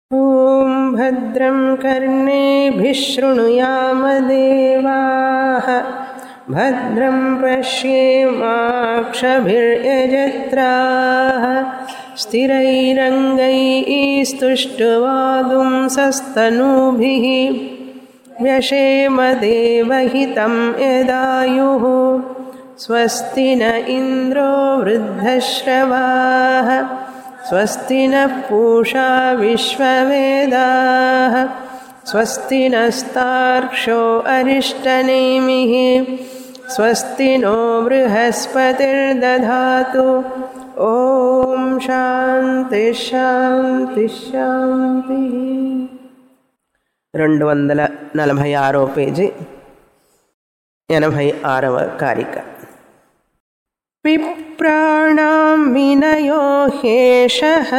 ॐ भद्रं कर्णेभिः शृणुयामदेवाः भद्रं पश्येमाक्षभिर्यजत्राः स्थिरैरङ्गैस्तुष्टुवागुंसस्तनूभिः व्यशेमदेवहितं यदायुः स्वस्ति न इन्द्रो वृद्धश्रवाः स्वस्ति नः पूषा विश्ववेदाः स्वस्ति नस्तार्क्ष्यो अरिष्टनेमिः स्वस्ति नो बृहस्पतिर्दधातु ॐ శాంతి శాంతి శాంతి రెండు వందల నలభై ఆరో పేజీ ఎనభై ఆరవ కారిక విప్రాణాం వినయో హేషః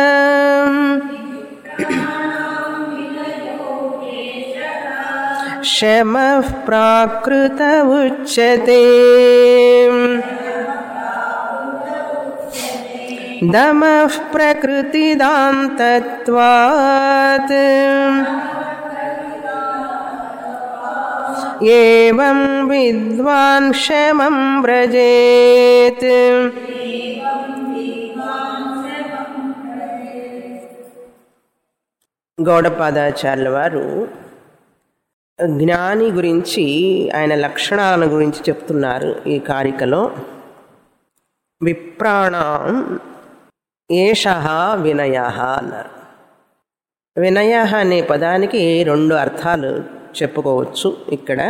శమః ప్రాకృత ఉచ్యతే दमः प्रकृतिदान्तत्वात् एवं विद्वान् क्षमं व्रजेत् గౌడపాదాచార్యుల వారు జ్ఞాని గురించి ఆయన లక్షణాల గురించి చెప్తున్నారు ఈ కారికలో విప్రాణం ఏష వినయ అన్నారు వినయ అనే పదానికి రెండు అర్థాలు చెప్పుకోవచ్చు ఇక్కడ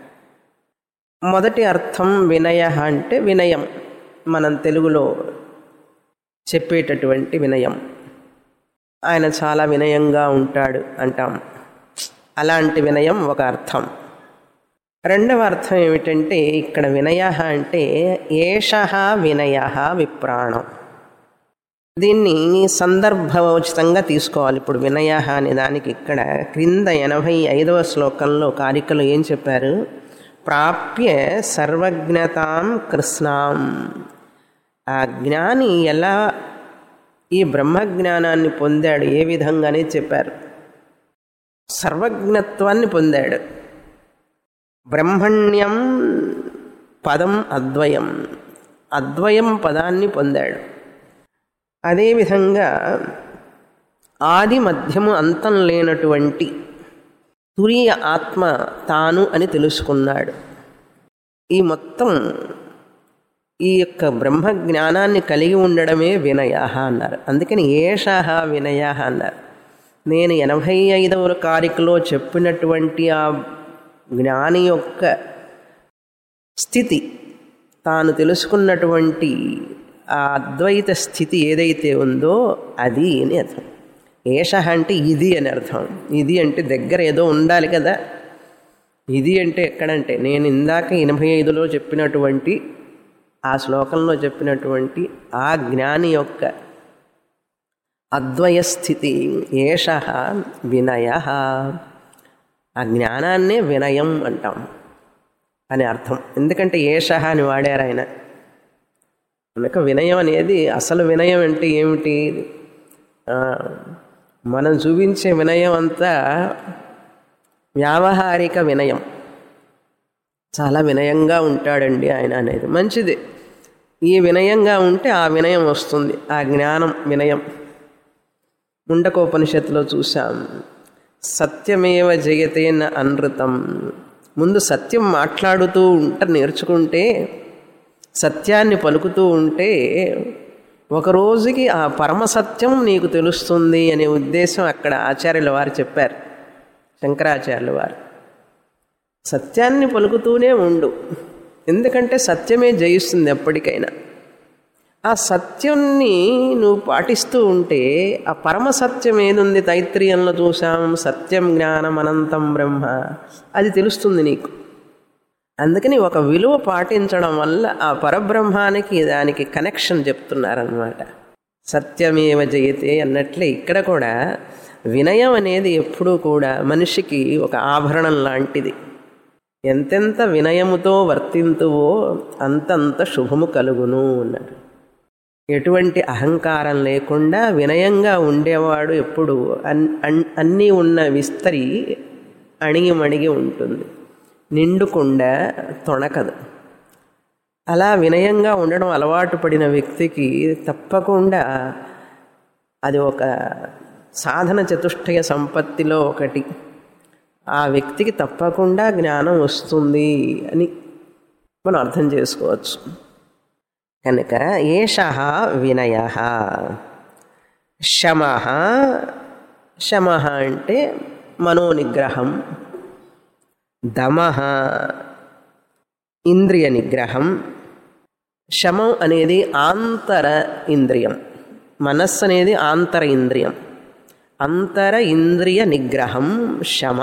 మొదటి అర్థం వినయ అంటే వినయం మనం తెలుగులో చెప్పేటటువంటి వినయం ఆయన చాలా వినయంగా ఉంటాడు అంటాం అలాంటి వినయం ఒక అర్థం రెండవ అర్థం ఏమిటంటే ఇక్కడ వినయ అంటే ఏష వినయ విప్రాణం దీన్ని సందర్భోచితంగా తీసుకోవాలి ఇప్పుడు వినయ అనే దానికి ఇక్కడ క్రింద ఎనభై ఐదవ శ్లోకంలో కారికలు ఏం చెప్పారు ప్రాప్య సర్వజ్ఞతాం కృష్ణాం ఆ జ్ఞాని ఎలా ఈ బ్రహ్మజ్ఞానాన్ని పొందాడు ఏ విధంగానే చెప్పారు సర్వజ్ఞత్వాన్ని పొందాడు బ్రహ్మణ్యం పదం అద్వయం అద్వయం పదాన్ని పొందాడు అదేవిధంగా ఆది మధ్యము అంతం లేనటువంటి తురియ ఆత్మ తాను అని తెలుసుకున్నాడు ఈ మొత్తం ఈ యొక్క బ్రహ్మ జ్ఞానాన్ని కలిగి ఉండడమే వినయ అన్నారు అందుకని ఏషాహ వినయ అన్నారు నేను ఎనభై ఐదవ కారికలో చెప్పినటువంటి ఆ జ్ఞాని యొక్క స్థితి తాను తెలుసుకున్నటువంటి ఆ అద్వైత స్థితి ఏదైతే ఉందో అది అని అర్థం ఏష అంటే ఇది అని అర్థం ఇది అంటే దగ్గర ఏదో ఉండాలి కదా ఇది అంటే ఎక్కడంటే నేను ఇందాక ఎనభై ఐదులో చెప్పినటువంటి ఆ శ్లోకంలో చెప్పినటువంటి ఆ జ్ఞాని యొక్క అద్వయ స్థితి ఏష వినయ ఆ జ్ఞానాన్నే వినయం అంటాం అని అర్థం ఎందుకంటే ఏష అని వాడారు ఆయన కనుక వినయం అనేది అసలు వినయం అంటే ఏమిటి మనం చూపించే వినయం అంతా వ్యావహారిక వినయం చాలా వినయంగా ఉంటాడండి ఆయన అనేది మంచిది ఈ వినయంగా ఉంటే ఆ వినయం వస్తుంది ఆ జ్ఞానం వినయం ముండకోపనిషత్తులో చూసాం సత్యమేవ జయతేన అనృతం ముందు సత్యం మాట్లాడుతూ ఉంట నేర్చుకుంటే సత్యాన్ని పలుకుతూ ఉంటే ఒక రోజుకి ఆ పరమసత్యం నీకు తెలుస్తుంది అనే ఉద్దేశం అక్కడ ఆచార్యుల వారు చెప్పారు శంకరాచార్యుల వారు సత్యాన్ని పలుకుతూనే ఉండు ఎందుకంటే సత్యమే జయిస్తుంది ఎప్పటికైనా ఆ సత్యాన్ని నువ్వు పాటిస్తూ ఉంటే ఆ పరమసత్యం ఏదుంది తైత్రీయంలో చూసాం సత్యం జ్ఞానం అనంతం బ్రహ్మ అది తెలుస్తుంది నీకు అందుకని ఒక విలువ పాటించడం వల్ల ఆ పరబ్రహ్మానికి దానికి కనెక్షన్ చెప్తున్నారనమాట సత్యమేవ జయతే అన్నట్లే ఇక్కడ కూడా వినయం అనేది ఎప్పుడూ కూడా మనిషికి ఒక ఆభరణం లాంటిది ఎంతెంత వినయముతో వర్తింతువో అంతంత శుభము కలుగును అన్నాడు ఎటువంటి అహంకారం లేకుండా వినయంగా ఉండేవాడు ఎప్పుడు అన్ అన్ అన్నీ ఉన్న విస్తరి అణిగి మణిగి ఉంటుంది నిండుకుండా తొణకదు అలా వినయంగా ఉండడం అలవాటు పడిన వ్యక్తికి తప్పకుండా అది ఒక సాధన చతుష్టయ సంపత్తిలో ఒకటి ఆ వ్యక్తికి తప్పకుండా జ్ఞానం వస్తుంది అని మనం అర్థం చేసుకోవచ్చు కనుక ఏష వినయ శమ శమ అంటే మనోనిగ్రహం దమ ఇంద్రియ నిగ్రహం శమం అనేది ఆంతర ఇంద్రియం మనస్సు అనేది ఆంతర ఇంద్రియం అంతర ఇంద్రియ నిగ్రహం శమ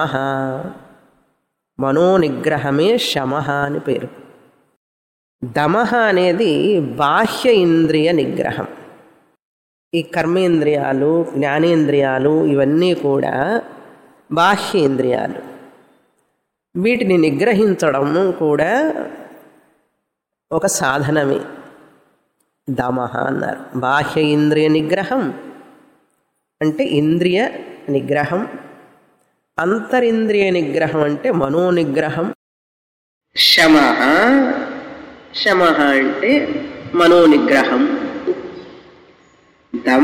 మనోనిగ్రహమే శమ అని పేరు దమః అనేది బాహ్య ఇంద్రియ నిగ్రహం ఈ కర్మేంద్రియాలు జ్ఞానేంద్రియాలు ఇవన్నీ కూడా బాహ్య ఇంద్రియాలు వీటిని నిగ్రహించడం కూడా ఒక సాధనమే దమః అన్నారు బాహ్య ఇంద్రియ నిగ్రహం అంటే ఇంద్రియ నిగ్రహం అంతరింద్రియ నిగ్రహం అంటే మనోనిగ్రహం శమ శమ అంటే మనోనిగ్రహం దమ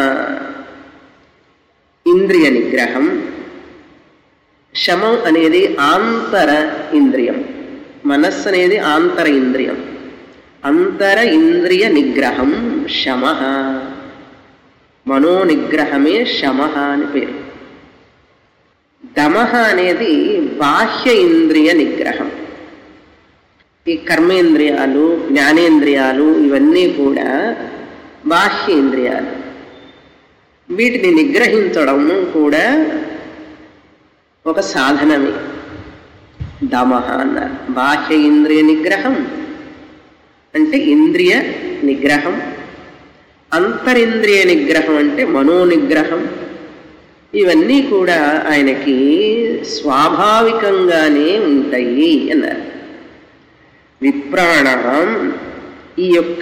ఇంద్రియ నిగ్రహం శమం అనేది ఆంతర ఇంద్రియం మనస్సు అనేది ఆంతర ఇంద్రియం అంతర ఇంద్రియ నిగ్రహం శమ మనోనిగ్రహమే శమ అని పేరు దమ అనేది బాహ్య ఇంద్రియ నిగ్రహం ఈ కర్మేంద్రియాలు జ్ఞానేంద్రియాలు ఇవన్నీ కూడా బాహ్య ఇంద్రియాలు వీటిని నిగ్రహించడం కూడా ఒక సాధనమే దమహ అన్నారు బాహ్య ఇంద్రియ నిగ్రహం అంటే ఇంద్రియ నిగ్రహం అంతరింద్రియ నిగ్రహం అంటే మనోనిగ్రహం ఇవన్నీ కూడా ఆయనకి స్వాభావికంగానే ఉంటాయి అన్నారు విప్రాణ ఈ యొక్క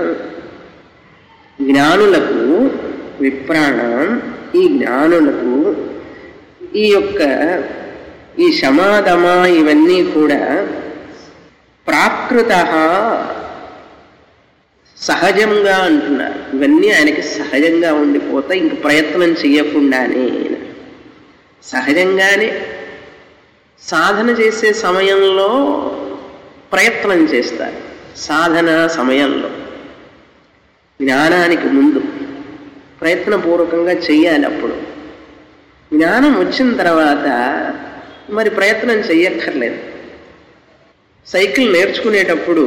జ్ఞానులకు విప్రాణ ఈ జ్ఞానులకు ఈ యొక్క ఈ శమాదమ ఇవన్నీ కూడా ప్రాకృత సహజంగా అంటున్నారు ఇవన్నీ ఆయనకి సహజంగా ఉండిపోతాయి ఇంక ప్రయత్నం చేయకుండానే సహజంగానే సాధన చేసే సమయంలో ప్రయత్నం చేస్తారు సాధన సమయంలో జ్ఞానానికి ముందు ప్రయత్నపూర్వకంగా చెయ్యాలి అప్పుడు జ్ఞానం వచ్చిన తర్వాత మరి ప్రయత్నం చెయ్యక్కర్లేదు సైకిల్ నేర్చుకునేటప్పుడు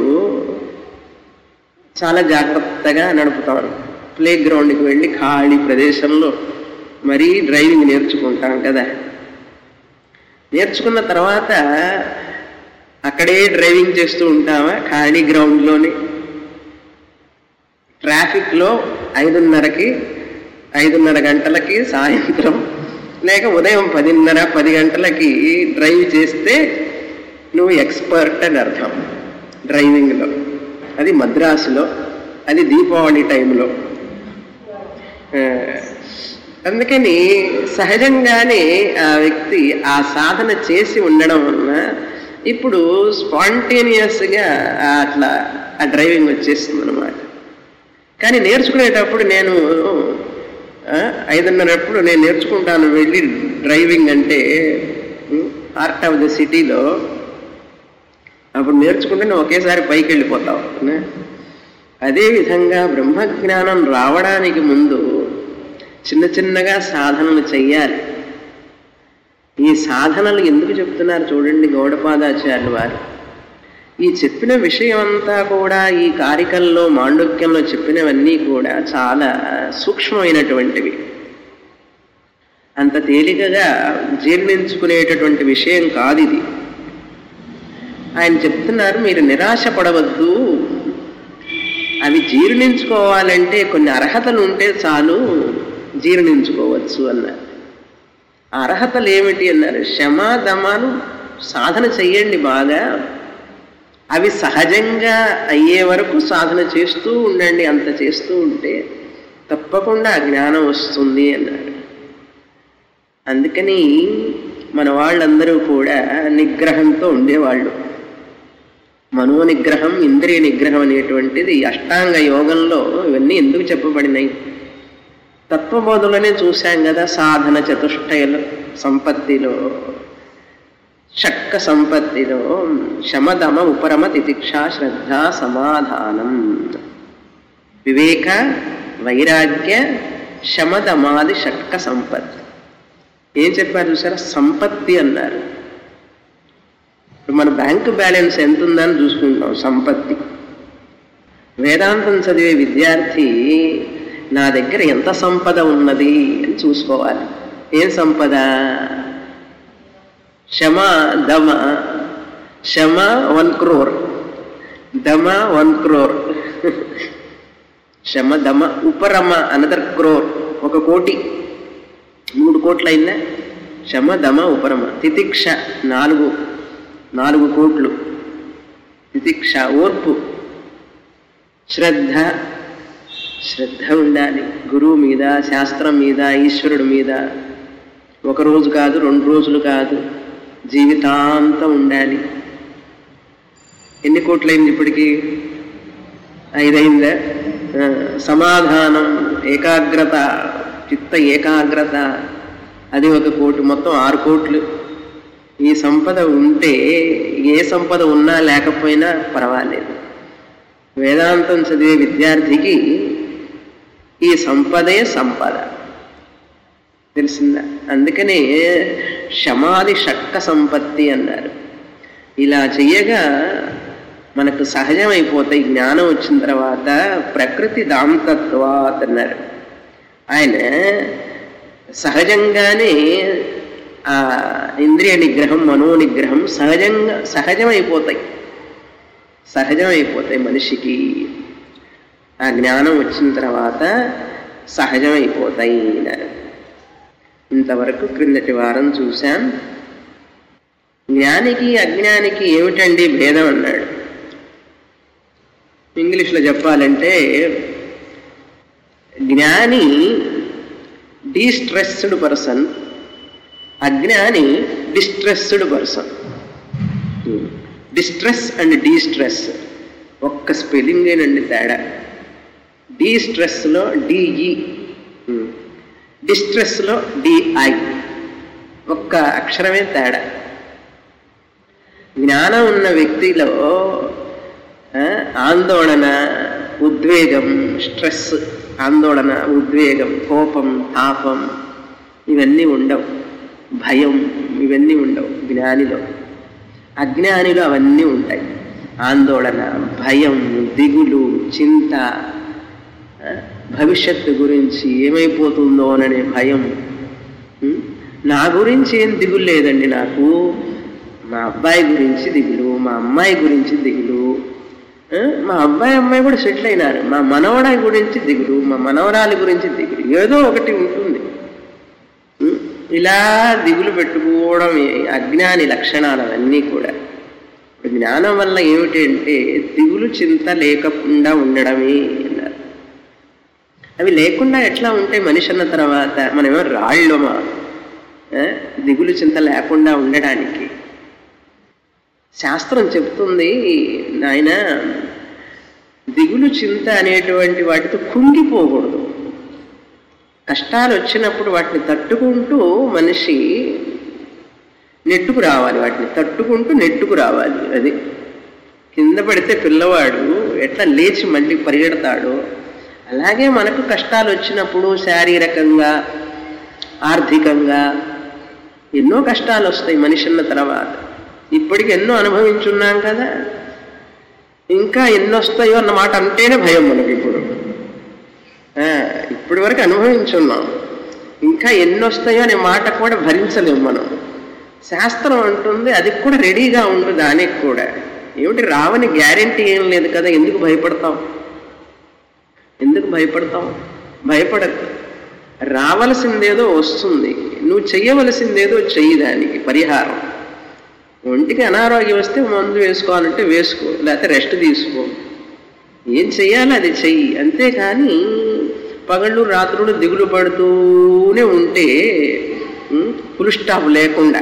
చాలా జాగ్రత్తగా నడుపుతాం ప్లే గ్రౌండ్కి వెళ్ళి ఖాళీ ప్రదేశంలో మరీ డ్రైవింగ్ నేర్చుకుంటాం కదా నేర్చుకున్న తర్వాత అక్కడే డ్రైవింగ్ చేస్తూ ఉంటామా ఖాళీ గ్రౌండ్లోనే ట్రాఫిక్లో ఐదున్నరకి ఐదున్నర గంటలకి సాయంత్రం లేక ఉదయం పదిన్నర పది గంటలకి డ్రైవ్ చేస్తే నువ్వు ఎక్స్పర్ట్ అని అర్థం డ్రైవింగ్లో అది మద్రాసులో అది దీపావళి టైంలో ఆ, అందుకని సహజంగానే ఆ వ్యక్తి ఆ సాధన చేసి ఉండడం వలన ఇప్పుడు స్పాంటేనియస్గా అట్లా ఆ డ్రైవింగ్ వచ్చేస్తుంది అనమాట కానీ నేర్చుకునేటప్పుడు నేను ఆ, ఐదున్నరప్పుడు నేను నేర్చుకుంటాను వెళ్ళి డ్రైవింగ్ అంటే హార్ట్ ఆఫ్ ద సిటీలో అప్పుడు నేర్చుకుంటే నువ్వు ఒకేసారి పైకి వెళ్ళిపోతావు నా? అదేవిధంగా బ్రహ్మజ్ఞానం రావడానికి ముందు చిన్న చిన్నగా సాధనలు చెయ్యాలి ఈ సాధనలు ఎందుకు చెప్తున్నారు చూడండి గౌడపాదాచార్యులు వారు ఈ చెప్పిన విషయం అంతా కూడా ఈ కారికల్లో మాండుక్యంలో చెప్పినవన్నీ కూడా చాలా సూక్ష్మమైనటువంటివి అంత తేలికగా జీర్ణించుకునేటటువంటి విషయం కాదు ఇది ఆయన చెప్తున్నారు మీరు నిరాశ పడవద్దు అవి జీర్ణించుకోవాలంటే కొన్ని అర్హతలు ఉంటే చాలు జీర్ణించుకోవచ్చు అన్నారు ఆ అర్హతలు ఏమిటి అన్నారు శమ దమాలు సాధన చెయ్యండి బాగా అవి సహజంగా అయ్యే వరకు సాధన చేస్తూ ఉండండి అంత చేస్తూ ఉంటే తప్పకుండా ఆ జ్ఞానం వస్తుంది అన్నాడు అందుకని మన వాళ్ళందరూ కూడా నిగ్రహంతో ఉండేవాళ్ళు మనో నిగ్రహం ఇంద్రియ నిగ్రహం అనేటువంటిది అష్టాంగ యోగంలో ఇవన్నీ ఎందుకు చెప్పబడినాయి తత్వబోధలోనే చూశాం కదా సాధన చతుష్టయలు సంపత్తిలో షట్క సంపత్తిలో శమదమ ఉపరమ తితిక్ష శ్రద్ధ సమాధానం వివేక వైరాగ్య శమదమాది షట్క సంపత్తి ఏం చెప్పారు చూసారా సంపత్తి అన్నారు ఇప్పుడు మన బ్యాంకు బ్యాలెన్స్ ఎంత ఉందని చూసుకుంటాం సంపత్తి వేదాంతం చదివే విద్యార్థి నా దగ్గర ఎంత సంపద ఉన్నది అని చూసుకోవాలి ఏం సంపద శమ దమ శమ వన్ క్రోర్ దమ వన్ క్రోర్ శమ దమ ఉపరమ అనదర్ క్రోర్ ఒక కోటి మూడు కోట్ల అయిందా శమ దమ ఉపరమ తితిక్ష నాలుగు నాలుగు కోట్లు తితిక్ష ఓర్పు శ్రద్ధ శ్రద్ధ ఉండాలి గురువు మీద శాస్త్రం మీద ఈశ్వరుడు మీద ఒక రోజు కాదు రెండు రోజులు కాదు జీవితాంతం ఉండాలి ఎన్ని కోట్లయింది ఇప్పటికి ఐదైందా ఆ, సమాధానం ఏకాగ్రత చిత్త ఏకాగ్రత అది ఒక కోటి మొత్తం ఆరు కోట్లు ఈ సంపద ఉంటే ఏ సంపద ఉన్నా లేకపోయినా పర్వాలేదు వేదాంతం చదివే విద్యార్థికి ఈ సంపదే సంపద తెలిసిందా అందుకనే శమాది షట్క సంపత్తి అన్నారు ఇలా చెయ్యగా మనకు సహజమైపోతాయి జ్ఞానం వచ్చిన తర్వాత ప్రకృతి దాంతత్వాత్ అన్నారు ఆయన సహజంగానే ఆ ఇంద్రియ నిగ్రహం మనో నిగ్రహం సహజంగా సహజమైపోతాయి సహజమైపోతాయి మనిషికి ఆ జ్ఞానం వచ్చిన తర్వాత సహజమైపోతాయి అన్నారు ఇంతవరకు క్రిందటి వారం చూశాం జ్ఞానికి అజ్ఞానికి ఏమిటండి భేదం అన్నాడు ఇంగ్లీష్లో చెప్పాలంటే జ్ఞాని డీస్ట్రెస్డ్ పర్సన్ అజ్ఞాని distressed person distress and destress ఒక్క స్పెల్లింగేనండి తేడా డీస్ట్రెస్లో డిఈ డిస్ట్రెస్లో డిఐ ఒక్క అక్షరమే తేడా జ్ఞానం ఉన్న వ్యక్తిలో ఆ, ఆందోళన ఉద్వేగం స్ట్రెస్ ఆందోళన ఉద్వేగం కోపం తాపం ఇవన్నీ ఉండవు భయం ఇవన్నీ ఉండవు జ్ఞానిలో అజ్ఞానిలో అవన్నీ ఉంటాయి ఆందోళన భయం దిగులు చింత ఆ, భవిష్యత్తు గురించి ఏమైపోతుందో అనే భయం ఉం? నా గురించి ఏం దిగులు లేదండి నాకు మా అబ్బాయి గురించి దిగులు మా అమ్మాయి గురించి దిగులు ఆ, మా అబ్బాయి అమ్మాయి కూడా సెటిల్ అయినారు మా మనవడాయి గురించి దిగులు మా మనవరాలి గురించి దిగులు ఏదో ఒకటి ఉంటుంది ఉం? ఇలా దిగులు పెట్టుకోవడం ఈ అజ్ఞాని లక్షణాలు అవన్నీ కూడా ఇప్పుడు జ్ఞానం వల్ల ఏమిటి అంటే దిగులు చింత లేకుండా ఉండడమే అన్నారు అవి లేకుండా ఎట్లా ఉంటాయి మనిషి అన్న తర్వాత మనమేమో రాళ్ళమా ఆ? దిగులు చింత లేకుండా ఉండడానికి శాస్త్రం చెప్తుంది నాయన దిగులు చింత అనేటువంటి వాటితో కుంగిపోకూడదు కష్టాలు వచ్చినప్పుడు వాటిని తట్టుకుంటూ మనిషి నెట్టుకు రావాలి వాటిని తట్టుకుంటూ నెట్టుకు రావాలి అది కింద పడితే పిల్లవాడు ఎట్లా లేచి మళ్ళీ పరిగెడతాడో అలాగే మనకు కష్టాలు వచ్చినప్పుడు శారీరకంగా ఆర్థికంగా ఎన్నో కష్టాలు వస్తాయి మనిషి అన్న తర్వాత ఇప్పటికి ఎన్నో అనుభవించున్నాం కదా ఇంకా ఎన్ని వస్తాయో అన్న మాట అంటేనే భయం మనకి ఇప్పుడు ఆ, ఇప్పటి వరకు అనుభవించున్నాం ఇంకా ఎన్ని వస్తాయో అనే మాట కూడా భరించలేము మనం శాస్త్రం అంటుంది అది కూడా రెడీగా ఉండు దానికి కూడా ఏమిటి రావని గ్యారెంటీ ఏం లేదు కదా ఎందుకు భయపడతాం ఎందుకు భయపడతాం భయపడకు రావలసిందేదో వస్తుంది నువ్వు చెయ్యవలసిందేదో చెయ్యి దానికి పరిహారం ఒంటికి అనారోగ్యం వస్తే మందు వేసుకోవాలంటే వేసుకో లేకపోతే రెస్ట్ తీసుకో ఏం చెయ్యాలో అది చెయ్యి అంతేకాని పగళ్ళు రాత్రులు దిగులు పడుతూనే ఉంటే ఫుల్ స్టాప్ లేకుండా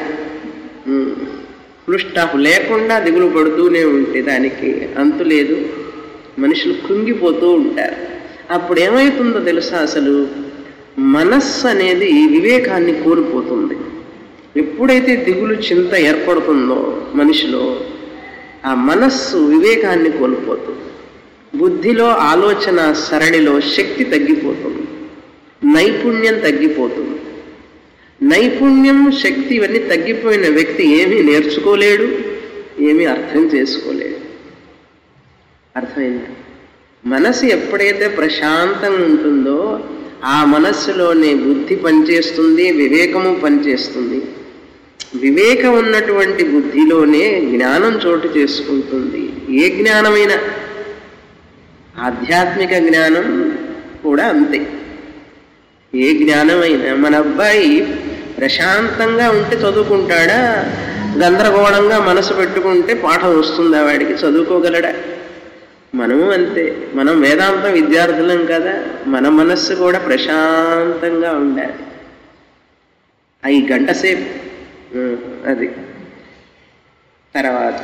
ఫుల్ స్టాప్ లేకుండా దిగులు పడుతూనే ఉంటే దానికి అంతు లేదు మనుషులు కృంగిపోతూ ఉంటారు అప్పుడు ఏమవుతుందో తెలుసా అసలు మనస్సు అనేది వివేకాన్ని కోల్పోతుంది ఎప్పుడైతే దిగులు చింత ఏర్పడుతుందో మనిషిలో ఆ మనస్సు వివేకాన్ని కోల్పోతుంది బుద్ధిలో ఆలోచన సరళిలో శక్తి తగ్గిపోతుంది నైపుణ్యం తగ్గిపోతుంది నైపుణ్యం శక్తి ఇవన్నీ తగ్గిపోయిన వ్యక్తి ఏమీ నేర్చుకోలేడు ఏమీ అర్థం చేసుకోలేడు అర్థమైంది మనసు ఎప్పుడైతే ప్రశాంతంగా ఉంటుందో ఆ మనస్సులోనే బుద్ధి పనిచేస్తుంది వివేకము పనిచేస్తుంది వివేకం ఉన్నటువంటి బుద్ధిలోనే జ్ఞానం చోటు చేసుకుంటుంది ఏ జ్ఞానమైనా ఆధ్యాత్మిక జ్ఞానం కూడా అంతే ఏ జ్ఞానమైనా మన అబ్బాయి ప్రశాంతంగా ఉంటే చదువుకుంటాడా గందరగోళంగా మనసు పెట్టుకుంటే పాఠం వస్తుందా వాడికి చదువుకోగలడా మనము అంతే మనం వేదాంత విద్యార్థులం కదా మన మనస్సు కూడా ప్రశాంతంగా ఉండాలి అవి గంట సేపు ఉం, అది తర్వాత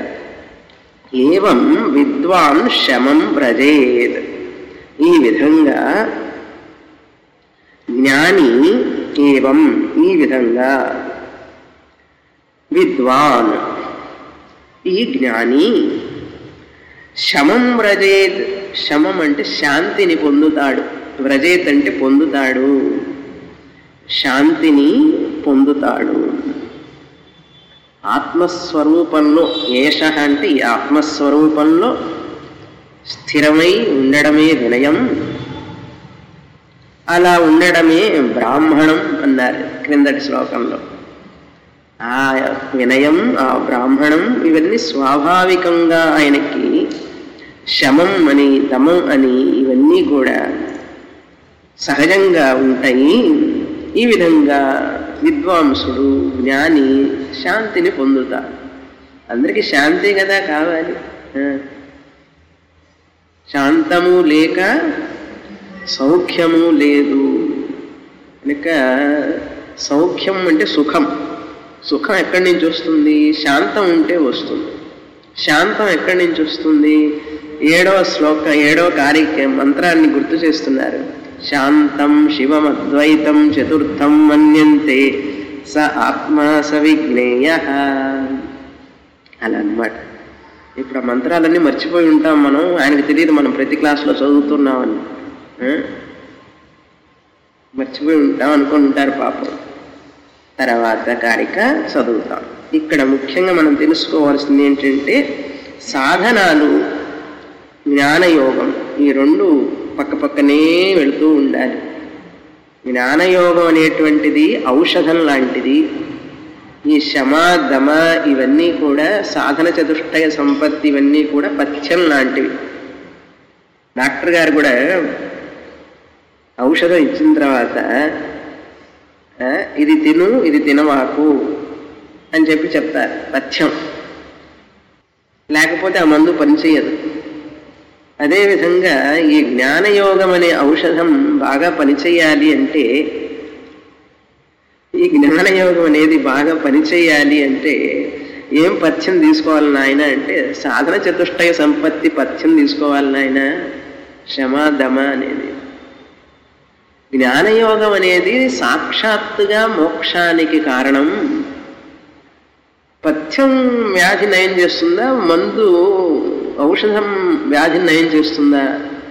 ఏవం విద్వాన్ శమం వ్రజేత్ ఈ విధంగా జ్ఞాని ఏవం ఈ విధంగా విద్వాన్ ఈ జ్ఞాని శమం వ్రజేత్ శమం అంటే శాంతిని పొందుతాడు వ్రజేత్ అంటే పొందుతాడు శాంతిని పొందుతాడు ఆత్మస్వరూపంలో ఏష అంటే ఈ ఆత్మస్వరూపంలో స్థిరమై ఉండడమే వినయం అలా ఉండడమే బ్రాహ్మణం అన్నారు క్రిందటి శ్లోకంలో ఆ వినయం ఆ బ్రాహ్మణం ఇవన్నీ స్వాభావికంగా ఆయనకి శమం అని దమం అని ఇవన్నీ కూడా సహజంగా ఉంటాయి ఈ విధంగా విద్వాంసుడు జ్ఞాని శాంతిని పొందుతాడు అందరికీ శాంతి కదా కావాలి ఆ. శాంతము లేక సౌఖ్యము లేదు కనుక సౌఖ్యం అంటే సుఖం సుఖం ఎక్కడి నుంచి వస్తుంది శాంతం ఉంటే వస్తుంది శాంతం ఎక్కడి నుంచి వస్తుంది ఏడవ శ్లోక ఏడవ కార్యక్రమ మంత్రాన్ని గుర్తు చేస్తున్నారు శాంతం శివమద్వైతం చతుర్థం మన్యంతే స ఆత్మా స విజ్ఞేయ అలా అన్నమాట ఇప్పుడు ఆ మంత్రాలన్నీ మర్చిపోయి ఉంటాం మనం ఆయనకు తెలియదు మనం ప్రతి క్లాస్లో చదువుతున్నామని ఆ? మర్చిపోయి ఉంటాం అనుకుని ఉంటారు పాపం తర్వాత కారిక చదువుతాం ఇక్కడ ముఖ్యంగా మనం తెలుసుకోవాల్సింది ఏంటంటే సాధనాలు జ్ఞానయోగం ఈ రెండు పక్క పక్కనే వెళుతూ ఉండాలి జ్ఞానయోగం అనేటువంటిది ఔషధం లాంటిది ఈ శమ దమ ఇవన్నీ కూడా సాధన చతుష్టయ సంపత్తి ఇవన్నీ కూడా పథ్యం లాంటివి డాక్టర్ గారు కూడా ఔషధం ఇచ్చిన తర్వాత ఆ, ఇది తిను ఇది తినవాకు అని చెప్పి చెప్తారు పథ్యం లేకపోతే ఆ మందు పనిచేయదు అదేవిధంగా ఈ జ్ఞానయోగం అనే ఔషధం బాగా పనిచేయాలి అంటే ఈ జ్ఞానయోగం అనేది బాగా పనిచేయాలి అంటే ఏం పథ్యం తీసుకోవాలి నాయన అంటే సాధన చతుష్టయ సంపత్తి పథ్యం తీసుకోవాలి నాయన శమ దమ అనేది జ్ఞానయోగం అనేది సాక్షాత్తుగా మోక్షానికి కారణం పథ్యం వ్యాధి నయం చేస్తుందా మందు ఔషధం వ్యాధిని నయం చేస్తుందా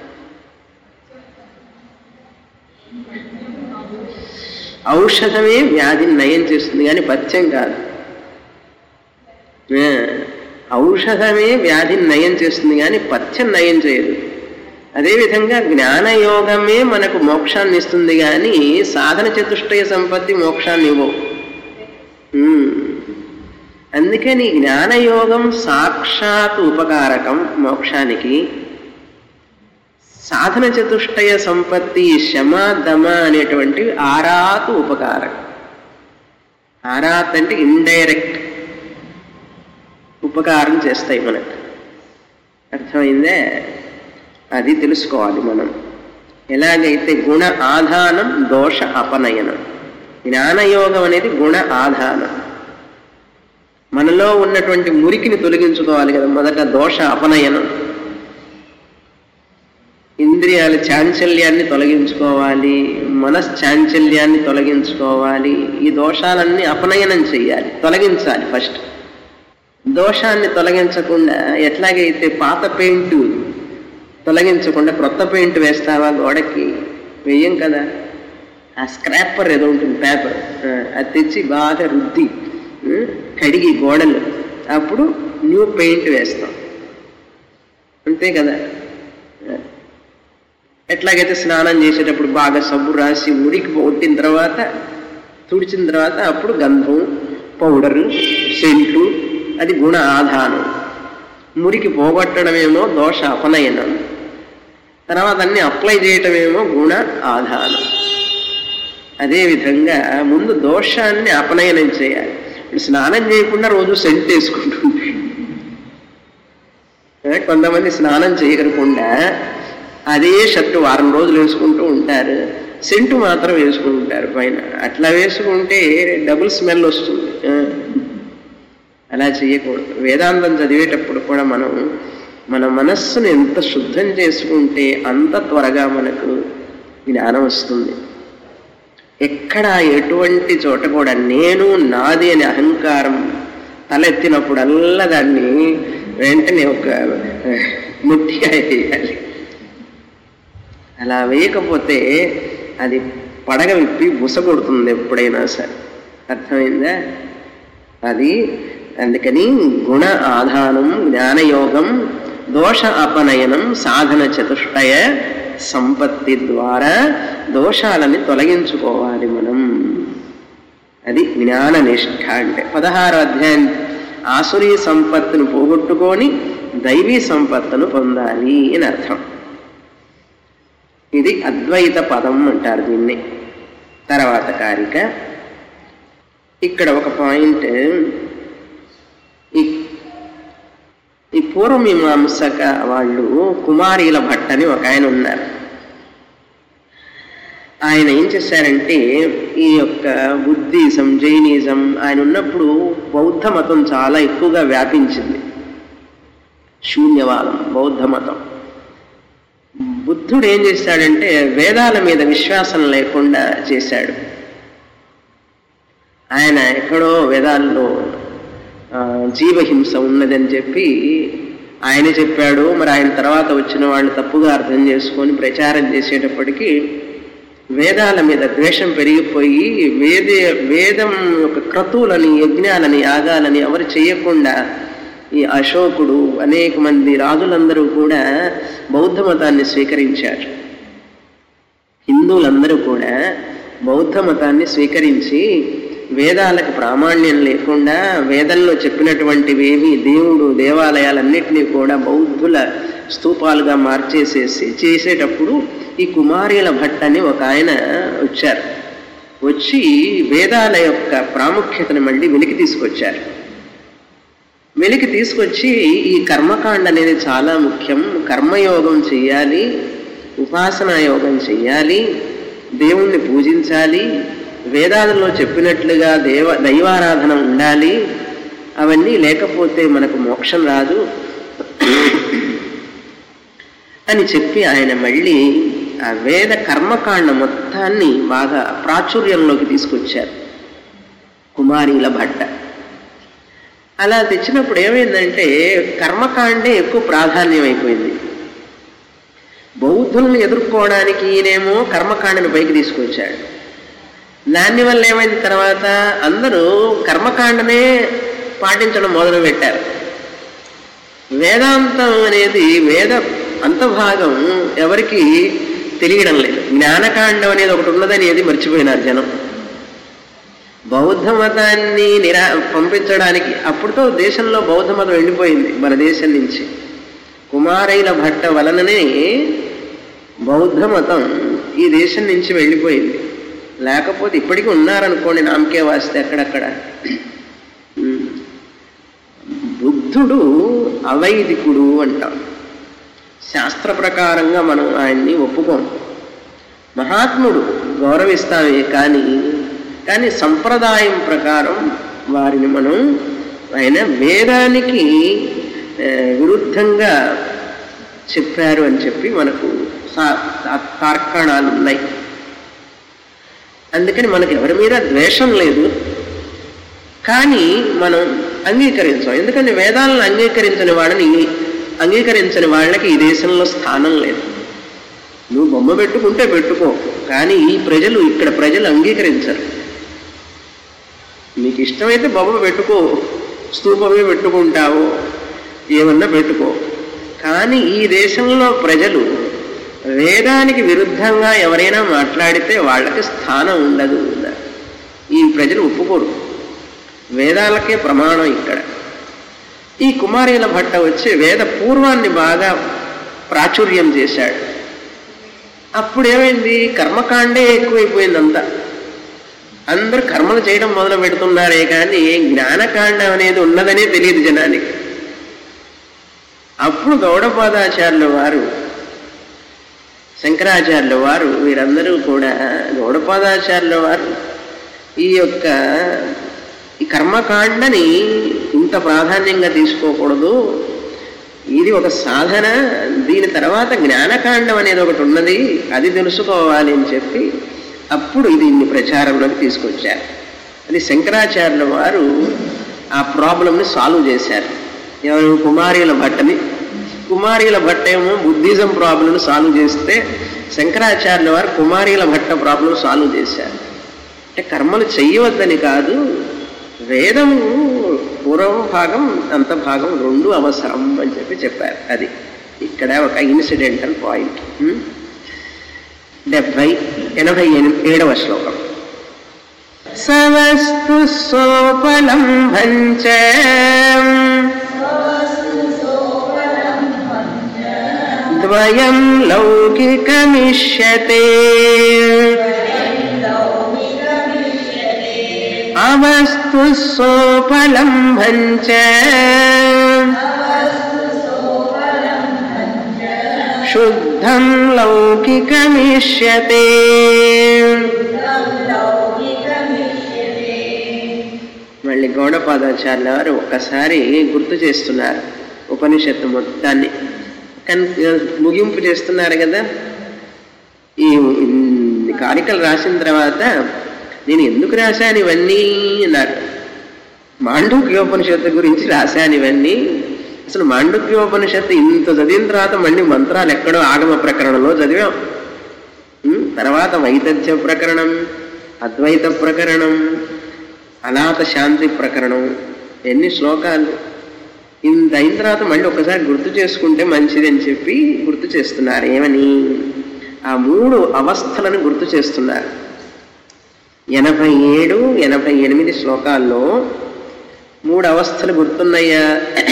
ఔషధమే వ్యాధిని నయం చేస్తుంది కానీ పథ్యం కాదు ఆ, ఔషధమే వ్యాధిని నయం చేస్తుంది కానీ పథ్యం నయం చేయదు అదేవిధంగా జ్ఞానయోగమే మనకు మోక్షాన్ని ఇస్తుంది కానీ సాధన చతుష్టయ సంపత్తి మోక్షాన్ని ఇవ్వవు ఉమ్. అందుకని జ్ఞానయోగం సాక్షాత్ ఉపకారకం మోక్షానికి సాధన చతుష్టయ సంపత్తి శమ దమ అనేటువంటివి ఆరాతు ఉపకారకం ఆరాత్ అంటే ఇండైరెక్ట్ ఉపకారం చేస్తాయి మనకు అర్థమైందే అది తెలుసుకోవాలి మనం ఎలాగైతే గుణ ఆధానం దోష అపనయనం జ్ఞానయోగం అనేది గుణ ఆధానం మనలో ఉన్నటువంటి మురికిని తొలగించుకోవాలి కదా మొదట దోష అపనయనం ఇంద్రియాల చాంచల్యాన్ని తొలగించుకోవాలి మనశ్చాంచల్యాన్ని తొలగించుకోవాలి ఈ దోషాలన్నీ అపనయనం చేయాలి తొలగించాలి ఫస్ట్ దోషాన్ని తొలగించకుండా ఎట్లాగైతే పాత పెయింట్ తొలగించకుండా క్రొత్త పెయింట్ వేస్తావా గోడకి వేయం కదా ఆ స్క్రాపర్ ఏదో ఉంటుంది పేపర్ అది తెచ్చి బాగా రుద్ది ఉం, కడిగి గోడలు అప్పుడు న్యూ పెయింట్ వేస్తాం అంతే కదా ఎట్లాగైతే స్నానం చేసేటప్పుడు బాగా సబ్బు రాసి మురికి కొట్టిన తర్వాత తుడిచిన తర్వాత అప్పుడు గంధం పౌడరు సెంటు అది గుణ ఆధానం మురికి పోగొట్టడమేమో దోష అపనయనం తర్వాత అన్ని అప్లై చేయటమేమో గుణ ఆధానం అదేవిధంగా ముందు దోషాన్ని అపనయనం చేయాలి ఇప్పుడు స్నానం చేయకుండా రోజు సెంట్ వేసుకుంటుంది ఏ, కొంతమంది స్నానం చేయకుండా అదే షర్టు వారం రోజులు వేసుకుంటూ ఉంటారు సెంటు మాత్రం వేసుకుంటారు పైన అట్లా వేసుకుంటే డబుల్ స్మెల్ వస్తుంది ఆ. అలా చేయకూడదు వేదాంతం చదివేటప్పుడు కూడా మనం మన మనస్సును ఎంత శుద్ధం చేసుకుంటే అంత త్వరగా మనకు జ్ఞానం వస్తుంది ఎక్కడ ఎటువంటి చోట కూడా నేను నాది అనే అహంకారం తలెత్తినప్పుడల్లా దాన్ని వెంటనే ఒక ముట్టిగా వేయాలి అలా వేయకపోతే అది పడగ విప్పి బుసగొడుతుంది ఎప్పుడైనా సరే అర్థమైందా అది అందుకని గుణ ఆధానం జ్ఞానయోగం దోష అపనయనం సాధన చతుష్టయ సంపత్తి ద్వారా దోషాలని తొలగించుకోవాలి మనం అది జ్ఞాన నిష్ఠ అంటే పదహారో అధ్యాయం ఆసురీ సంపత్తును పోగొట్టుకొని దైవీ సంపత్తును పొందాలి అని అర్థం ఇది అద్వైత పదం అంటారు దీన్ని తర్వాత కారిక ఇక్కడ ఒక పాయింట్ ఈ ఈ పూర్వమీమాంసక వాళ్ళు కుమారీల భట్ అని ఒక ఆయన ఉన్నారు ఆయన ఏం చేశారంటే ఈ యొక్క బుద్ధిజం జైనిజం ఆయన ఉన్నప్పుడు బౌద్ధ మతం చాలా ఎక్కువగా వ్యాపించింది శూన్యవాదం బౌద్ధ మతం బుద్ధుడు ఏం చేశాడంటే వేదాల మీద విశ్వాసం లేకుండా చేశాడు ఆయన ఎక్కడో వేదాల్లో ఆ, జీవహింస ఉన్నదని చెప్పి ఆయనే చెప్పాడు మరి ఆయన తర్వాత వచ్చిన వాళ్ళు తప్పుగా అర్థం చేసుకొని ప్రచారం చేసేటప్పటికీ వేదాల మీద ద్వేషం పెరిగిపోయి వేద వేదం యొక్క క్రతువులని యజ్ఞాలని యాగాలని ఎవరు చేయకుండా ఈ అశోకుడు అనేక మంది రాజులందరూ కూడా బౌద్ధ మతాన్ని స్వీకరించారు హిందువులందరూ కూడా బౌద్ధ మతాన్ని స్వీకరించి వేదాలకు ప్రామాణ్యం లేకుండా వేదంలో చెప్పినటువంటివేవి దేవుడు దేవాలయాలన్నింటినీ కూడా బౌద్ధుల స్తూపాలుగా మార్చేసేసి చేసేటప్పుడు ఈ కుమారీల భట్ అని ఒక ఆయన వచ్చారు వచ్చి వేదాల యొక్క ప్రాముఖ్యతను మళ్ళీ వెలికి తీసుకొచ్చారు వెలికి తీసుకొచ్చి ఈ కర్మకాండ అనేది చాలా ముఖ్యం కర్మయోగం చెయ్యాలి ఉపాసనా యోగం చెయ్యాలి దేవుణ్ణి పూజించాలి వేదాలలో చెప్పినట్లుగా దేవ దైవారాధన ఉండాలి అవన్నీ లేకపోతే మనకు మోక్షం రాదు అని చెప్పి ఆయన మళ్ళీ ఆ వేద కర్మకాండ మొత్తాన్ని బాగా ప్రాచుర్యంలోకి తీసుకొచ్చారు కుమారీల భట్ట అలా తెచ్చినప్పుడు ఏమైందంటే కర్మకాండే ఎక్కువ ప్రాధాన్యం అయిపోయింది బౌద్ధులను ఎదుర్కోవడానికి ఈయనేమో కర్మకాండను పైకి తీసుకొచ్చాడు దానివల్ల ఏమైంది తర్వాత అందరూ కర్మకాండనే పాటించడం మొదలు పెట్టారు వేదాంతం అనేది వేద అంతభాగం ఎవరికి తెలియడం లేదు జ్ఞానకాండం అనేది ఒకటి ఉన్నదని ఏది మర్చిపోయినారు జనం బౌద్ధ మతాన్ని నిరా పంపించడానికి అప్పుడుతో దేశంలో బౌద్ధ మతం వెళ్ళిపోయింది మన దేశం నుంచి కుమారైల భట్ట వలననే బౌద్ధ మతం ఈ దేశం నుంచి వెళ్ళిపోయింది లేకపోతే ఇప్పటికీ ఉన్నారనుకోండి నామకే వాస్తే అక్కడక్కడ ఉమ్. బుద్ధ బుద్ధుడు అవైదికుడు అంటాం శాస్త్ర ప్రకారంగా మనం ఆయన్ని ఒప్పుకోం మహాత్ముడు గౌరవిస్తామే కానీ కానీ సంప్రదాయం ప్రకారం వారిని మనం ఆయన వేదానికి ఆ, విరుద్ధంగా చెప్పారు అని చెప్పి మనకు సా- తా- తార్కాణాలు ఉన్నాయి అందుకని మనకి ఎవరి మీద ద్వేషం లేదు కానీ మనం అంగీకరించాం ఎందుకంటే వేదాలను అంగీకరించని వాళ్ళని అంగీకరించని వాళ్ళకి ఈ దేశంలో స్థానం లేదు నువ్వు బొమ్మ పెట్టుకుంటే పెట్టుకో కానీ ఈ ప్రజలు ఇక్కడ ప్రజలు అంగీకరించరు నీకు ఇష్టమైతే బొమ్మ పెట్టుకో స్తూపమే పెట్టుకుంటావు ఏమన్నా పెట్టుకో కానీ ఈ దేశంలో ప్రజలు వేదానికి విరుద్ధంగా ఎవరైనా మాట్లాడితే వాళ్ళకి స్థానం ఉండదు ఈ ప్రజలు ఒప్పుకోరు వేదాలకే ప్రమాణం ఇక్కడ ఈ కుమారీల భట్ట వచ్చి వేద పూర్వాన్ని బాగా ప్రాచుర్యం చేశాడు అప్పుడు ఏమైంది కర్మకాండే ఎక్కువైపోయిందంతా అందరూ కర్మలు చేయడం మొదలు పెడుతున్నారే కానీ జ్ఞానకాండం అనేది ఉన్నదనే తెలియదు జనానికి అప్పుడు గౌడపాదాచార్యుల వారు శంకరాచార్యుల వారు వీరందరూ కూడా గౌడపాదాచార్యుల వారు ఈ యొక్క ఈ కర్మకాండని ఇంత ప్రాధాన్యంగా తీసుకోకూడదు ఇది ఒక సాధన దీని తర్వాత జ్ఞానకాండం అనేది ఒకటి ఉన్నది అది తెలుసుకోవాలి అని చెప్పి అప్పుడు ఇది ఇన్ని ప్రచారంలోకి తీసుకొచ్చారు అది శంకరాచార్యుల వారు ఆ ప్రాబ్లంని సాల్వ్ చేశారు ఎవరు కుమారీల భట్టని కుమారీల భట్ట ఏమో బుద్ధిజం ప్రాబ్లంను సాల్వ్ చేస్తే శంకరాచార్యుల వారు కుమారీల భట్ట ప్రాబ్లం సాల్వ్ చేశారు అంటే కర్మలు చెయ్యవద్దని కాదు వేదము పూర్వ భాగం అంత భాగం రెండు అవసరం అని చెప్పి చెప్పారు అది ఇక్కడ ఒక ఇన్సిడెంటల్ పాయింట్ ఉమ్. డెబ్బై ఎనభై ఎనిమిది ఏడవ శ్లోకం సవస్తు సోపలంభంచ ద్వయం లౌకికమిష్యతే అవస్తు సోపలంభంచ శుద్ధం లౌకికమిష్యతే మళ్ళీ గౌడపాదాచార్యుల వారు ఒక్కసారి గుర్తు చేస్తున్నారు ఉపనిషత్తు మొత్తాన్ని కన్ ముగింపు చేస్తున్నారు కదా ఈ ఇన్ని కారికలు రాసిన తర్వాత నేను ఎందుకు రాశాను ఇవన్నీ అన్నారు మాండూక్యోపనిషత్తు గురించి రాశాను ఇవన్నీ అసలు మాండూక్యోపనిషత్తు ఇంత చదివిన తర్వాత మళ్ళీ మంత్రాలు ఎక్కడో ఆగమ ప్రకరణంలో చదివాం ఉం? తర్వాత వైతథ్య ప్రకరణం అద్వైత ప్రకరణం అనాథ శాంతి ప్రకరణం ఎన్ని శ్లోకాలు ఇంత అయిన తర్వాత మళ్ళీ ఒకసారి గుర్తు చేసుకుంటే మంచిది అని చెప్పి గుర్తు చేస్తున్నారు ఏమని ఆ మూడు అవస్థలను గుర్తు చేస్తున్నారు ఎనభై ఏడు ఎనభై ఎనిమిది శ్లోకాల్లో మూడు అవస్థలు గుర్తున్నాయా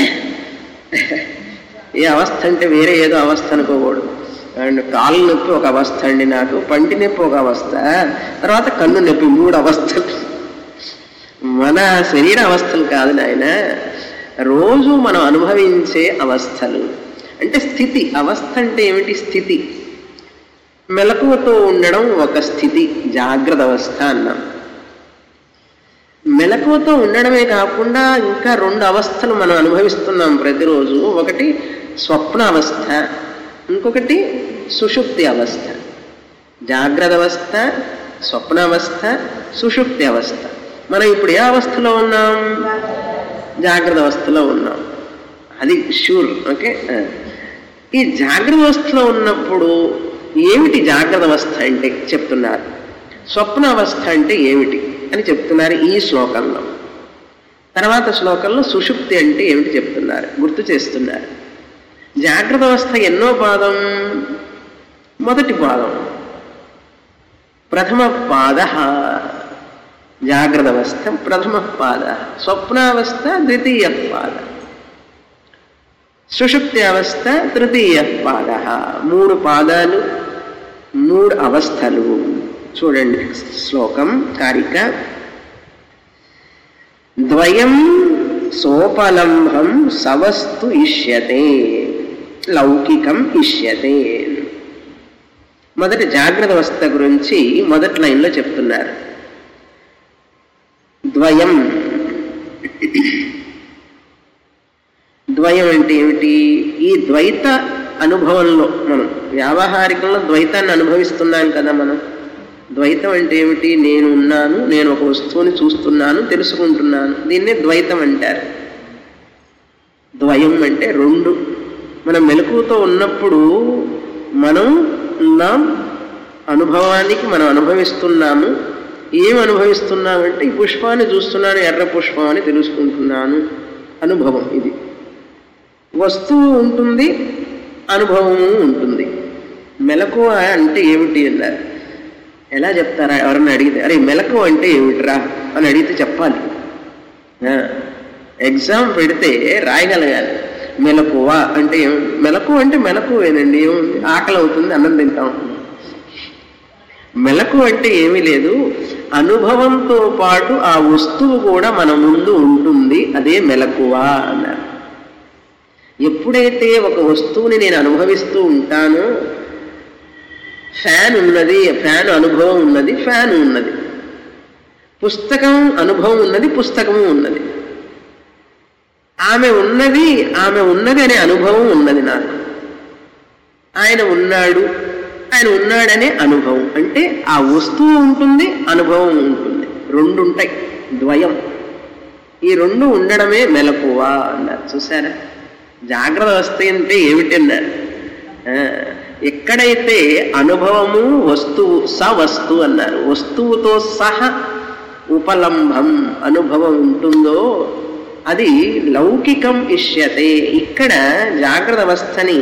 ఏ అవస్థ అంటే వేరే ఏదో అవస్థ అనుకోకూడదు అండ్ కాలు నొప్పి ఒక అవస్థ అండి నాకు పంటి నొప్పి ఒక అవస్థ తర్వాత కన్ను నొప్పి మూడు అవస్థలు మన శరీర అవస్థలు కాదు నాయన రోజు మనం అనుభవించే అవస్థలు అంటే స్థితి అవస్థ అంటే ఏమిటి స్థితి మెలకువతో ఉండడం ఒక స్థితి జాగ్రత్త అవస్థ అన్నాం మెలకువతో ఉండడమే కాకుండా ఇంకా రెండు అవస్థలు మనం అనుభవిస్తున్నాం ప్రతిరోజు ఒకటి స్వప్న అవస్థ ఇంకొకటి సుషుప్తి అవస్థ జాగ్రత్త అవస్థ స్వప్న అవస్థ సుషుప్తి అవస్థ మనం ఇప్పుడు ఏ అవస్థలో ఉన్నాం జాగ్రత్త అవస్థలో ఉన్నాం అది షూర్ ఓకే ఈ జాగ్రత్త అవస్థలో ఉన్నప్పుడు ఏమిటి జాగ్రత్త అవస్థ అంటే చెప్తున్నారు స్వప్న అవస్థ అంటే ఏమిటి అని చెప్తున్నారు ఈ శ్లోకంలో తర్వాత శ్లోకంలో సుషుప్తి అంటే ఏమిటి చెప్తున్నారు గుర్తు చేస్తున్నారు జాగ్రత్త అవస్థ ఎన్నో పాదం మొదటి పాదం ప్రథమ పాద జాగ్రత్త అవస్థ ప్రథమ పాద స్వప్నావస్థ ద్వితీయ పాద సుషుప్తి అవస్థ తృతీయ పాద మూడు పాదాలు మూడు అవస్థలు చూడండి శ్లోకం కారిక ద్వయం సోపలంభం సవస్తు ఇష్యతే లౌకికం ఇష్యతే మొదటి జాగ్రత్త అవస్థ గురించి మొదటి లైన్లో చెప్తున్నారు ద్వయం ద్వయం అంటే ఏమిటి ఈ ద్వైత అనుభవంలో మనం వ్యావహారికంలో ద్వైతాన్ని అనుభవిస్తున్నాం కదా మనం ద్వైతం అంటే ఏమిటి నేను ఉన్నాను నేను ఒక వస్తువుని చూస్తున్నాను తెలుసుకుంటున్నాను దీన్నే ద్వైతం అంటారు ద్వయం అంటే రెండు మనం మెలకువతో ఉన్నప్పుడు మనం ఉన్నాం అనుభవానికి మనం అనుభవిస్తున్నాము ఏం అనుభవిస్తున్నామంటే ఈ పుష్పాన్ని చూస్తున్నాను ఎర్ర పుష్పం అని తెలుసుకుంటున్నాను అనుభవం ఇది వస్తువు ఉంటుంది అనుభవము ఉంటుంది మెలకువ అంటే ఏమిటి అన్నారు ఎలా చెప్తారా ఎవరన్నా అడిగితే అరే మెలకువ అంటే ఏమిట్రా అని అడిగితే చెప్పాలి ఆ, ఎగ్జామ్ పెడితే రాయగలగాలి మెలకువ అంటే ఏమి- మెలకువ అంటే మెలకువేనండి ఏముంది ఆకలి అవుతుంది అన్నం తింటాం మెలకు అంటే ఏమీ లేదు అనుభవంతో పాటు ఆ వస్తువు కూడా మన ముందు ఉంటుంది అదే మెలకువ అన్నారు ఎప్పుడైతే ఒక వస్తువుని నేను అనుభవిస్తూ ఉంటానో ఫ్యాన్ ఉన్నది ఫ్యాన్ అనుభవం ఉన్నది ఫ్యాన్ ఉన్నది పుస్తకం అనుభవం ఉన్నది పుస్తకము ఉన్నది ఆమె ఉన్నది ఆమె ఉన్నది అనే అనుభవం ఉన్నది నాకు ఆయన ఉన్నాడు ఆయన ఉన్నాడనే అనుభవం అంటే ఆ వస్తువు ఉంటుంది అనుభవం ఉంటుంది రెండు ఉంటాయి ద్వయం ఈ రెండు ఉండడమే మెలకువ అన్నారు చూసారా జాగ్రత్త అవస్థ అంటే ఏమిటి అన్నారు ఆ, ఎక్కడైతే అనుభవము వస్తువు స వస్తువు అన్నారు వస్తువుతో సహ ఉపలంభం అనుభవం ఉంటుందో అది లౌకికం ఇష్యతే ఇక్కడ జాగ్రత్త అవస్థని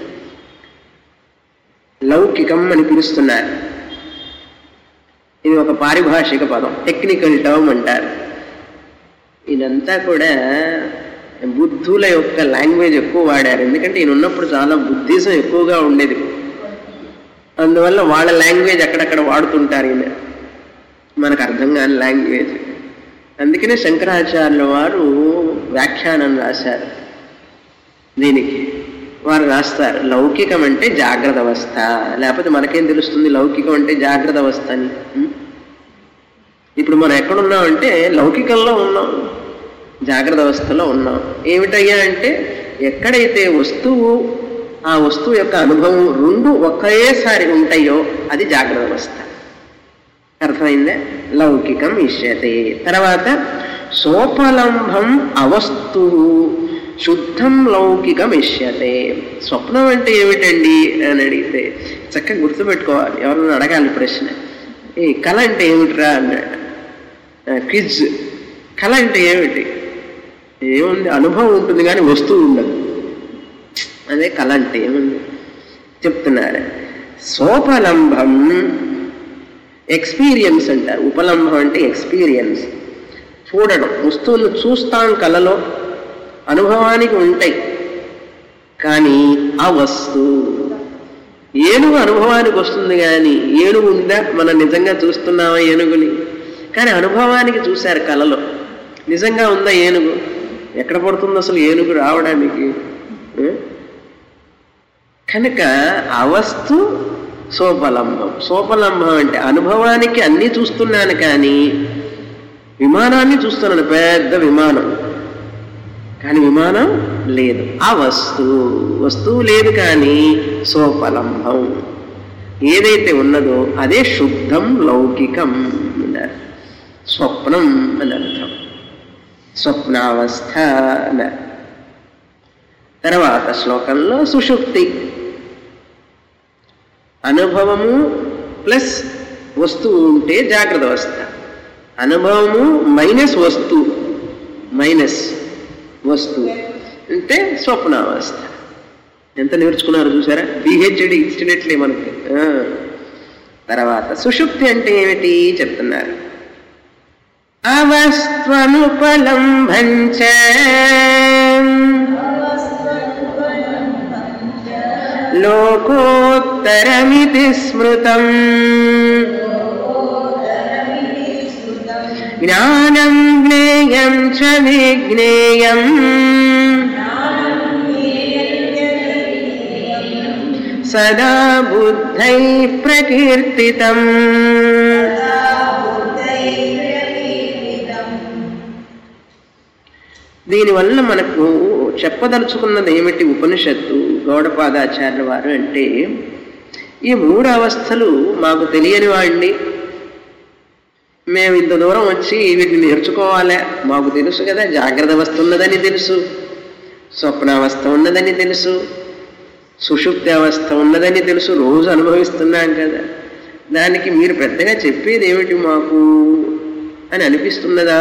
లౌకికం అని పిలుస్తున్నారు ఇది ఒక పారిభాషిక పదం టెక్నికల్ టర్మ్ అంటారు ఇదంతా కూడా బుద్ధుల యొక్క లాంగ్వేజ్ ఎక్కువ వాడారు ఎందుకంటే ఈయన ఉన్నప్పుడు చాలా బుద్ధిజం ఎక్కువగా ఉండేది అందువల్ల వాళ్ళ లాంగ్వేజ్ అక్కడక్కడ వాడుతుంటారు ఈయన మనకు అర్థం కాని లాంగ్వేజ్ అందుకనే శంకరాచార్యుల వారు వ్యాఖ్యానం రాశారు దీనికి వారు రాస్తారు లౌకికం అంటే జాగ్రత్త అవస్థ లేకపోతే మనకేం తెలుస్తుంది లౌకికం అంటే జాగ్రత్త అవస్థ అని ఉం? ఇప్పుడు మనం ఎక్కడున్నామంటే లౌకికంలో ఉన్నాం జాగ్రత్త అవస్థలో ఉన్నాం ఏమిటయ్యా అంటే ఎక్కడైతే వస్తువు ఆ వస్తువు యొక్క అనుభవం రెండు ఒకేసారి ఉంటాయో అది జాగ్రత్త అవస్థ అర్థమైందా లౌకికం ఇష్యతే తర్వాత సోపలంభం అవస్తువు శుద్ధం లౌకికం ఇష్యతే స్వప్నం అంటే ఏమిటండి అని అడిగితే చక్కగా గుర్తుపెట్టుకోవాలి ఎవరన్నా అడగాలి ప్రశ్న ఏ కళ అంటే ఏమిటిరా అన్నాడు క్విజ్ కళ అంటే ఏమిటి ఏముంది అనుభవం ఉంటుంది కానీ వస్తువు ఉండదు అదే కళ అంటే ఏముంది చెప్తున్నారు సోపలంభం ఎక్స్పీరియన్స్ అంటారు ఉపలంభం అంటే ఎక్స్పీరియన్స్ చూడడం వస్తువులను చూస్తాం కళలో అనుభవానికి ఉంటాయి కానీ ఆ వస్తువు ఏనుగు అనుభవానికి వస్తుంది కానీ ఏనుగు ఉందా మనం నిజంగా చూస్తున్నామా ఏనుగుని కానీ అనుభవానికి చూశారు కళలో నిజంగా ఉందా ఏనుగు ఎక్కడ పడుతుంది అసలు ఏనుగు రావడానికి ఏ? కనుక అవస్తు సోపలంబం సోపలంబం అంటే అనుభవానికి అన్నీ చూస్తున్నాను కానీ విమానాన్ని చూస్తున్నాను పెద్ద విమానం కానీ విమానం లేదు ఆ వస్తువు వస్తువు లేదు కానీ సోపలంబం ఏదైతే ఉన్నదో అదే శుద్ధం లౌకికం అన్నారు స్వప్నం అని అర్థం స్వప్నావస్థ అన్నారు తర్వాత శ్లోకంలో సుషుప్తి అనుభవము ప్లస్ వస్తువు ఉంటే జాగ్రత్త అవస్థ అనుభవము మైనస్ వస్తువు మైనస్ వస్తువు అంటే స్వప్నావస్థ ఎంత నేర్చుకున్నారు చూసారా పిహెచ్డి ఇచ్చినట్లే మనకి ఆ. తర్వాత సుషుప్తి అంటే ఏమిటి చెప్తున్నారు అవస్త్వనుపలంభంచ లోకోత్తరమితి స్మృతం జ్ఞానం జ్ఞేయ జ్ఞేయం చ విజ్ఞేయం సదా బుద్ధై ప్రకీర్తితం దీనివల్ల మనకు చెప్పదలుచుకున్నది ఏమిటి ఉపనిషత్తు గౌడపాదాచార్యుల వారు అంటే ఈ మూడు అవస్థలు మాకు తెలియని వాడిని మేము ఇంత దూరం వచ్చి వీటిని నేర్చుకోవాలా మాకు తెలుసు కదా జాగ్రత్త అవస్థ ఉన్నదని తెలుసు స్వప్నావస్థ ఉన్నదని తెలుసు సుషుప్తి అవస్థ ఉన్నదని తెలుసు రోజు అనుభవిస్తున్నాం కదా దానికి మీరు పెద్దగా చెప్పేది ఏమిటి మాకు అని అనిపిస్తున్నదా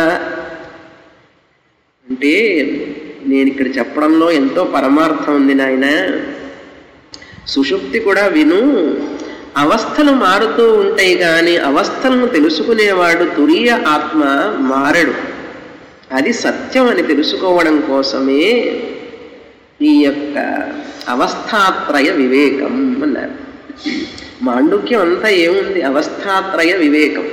అంటే నేను ఇక్కడ చెప్పడంలో ఎంతో పరమార్థం ఉంది నాయన సుషుప్తి కూడా విను అవస్థలు మారుతూ ఉంటాయి కానీ అవస్థలను తెలుసుకునేవాడు తురీయ ఆత్మ మారడు అది సత్యం అని తెలుసుకోవడం కోసమే ఈ యొక్క అవస్థాత్రయ వివేకం అన్నారు మాండుక్యం అంతా ఏముంది అవస్థాత్రయ వివేకం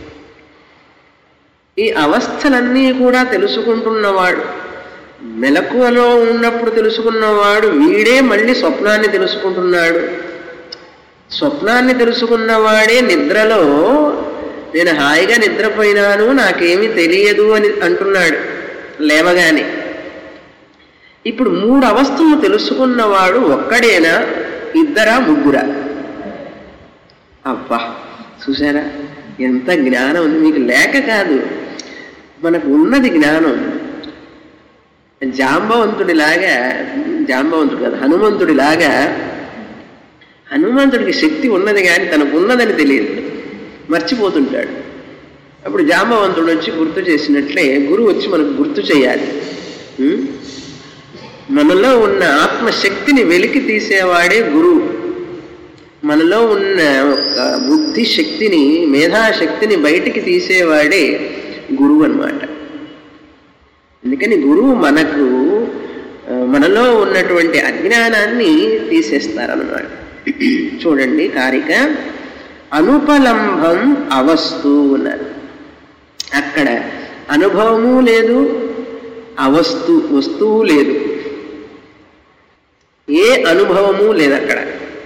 ఈ అవస్థలన్నీ కూడా తెలుసుకుంటున్నవాడు మెలకువలో ఉన్నప్పుడు తెలుసుకున్నవాడు వీడే మళ్ళీ స్వప్నాన్ని తెలుసుకుంటున్నాడు స్వప్నాన్ని తెలుసుకున్నవాడే నిద్రలో నేను హాయిగా నిద్రపోయినాను నాకేమీ తెలియదు అని అంటున్నాడు లేవగానే ఇప్పుడు మూడు అవస్థలను తెలుసుకున్నవాడు ఒక్కడేనా ఇద్దరా ముగ్గురా అబ్బా చూసారా ఎంత జ్ఞానం ఉంది మీకు లేక కాదు మనకు ఉన్నది జ్ఞానం జాంబవంతుడిలాగా జాంబవంతుడు కాదు హనుమంతుడిలాగా హనుమంతుడికి శక్తి ఉన్నది కానీ తనకు ఉన్నదని తెలియదు మర్చిపోతుంటాడు అప్పుడు జాంబవంతుడు వచ్చి గుర్తు చేసినట్లే గురువు వచ్చి మనకు గుర్తు చేయాలి ఉం? మనలో ఉన్న ఆత్మశక్తిని వెలికి తీసేవాడే గురువు మనలో ఉన్న ఒక బుద్ధి శక్తిని మేధాశక్తిని బయటికి తీసేవాడే గురువు అన్నమాట అందుకని గురువు మనకు ఆ, మనలో ఉన్నటువంటి అజ్ఞానాన్ని తీసేస్తారన్నమాట చూడండి కారిక అనుపలంబం అవస్తు అన్నారు అక్కడ అనుభవము లేదు అవస్తు వస్తువు లేదు ఏ అనుభవము లేదు అక్కడ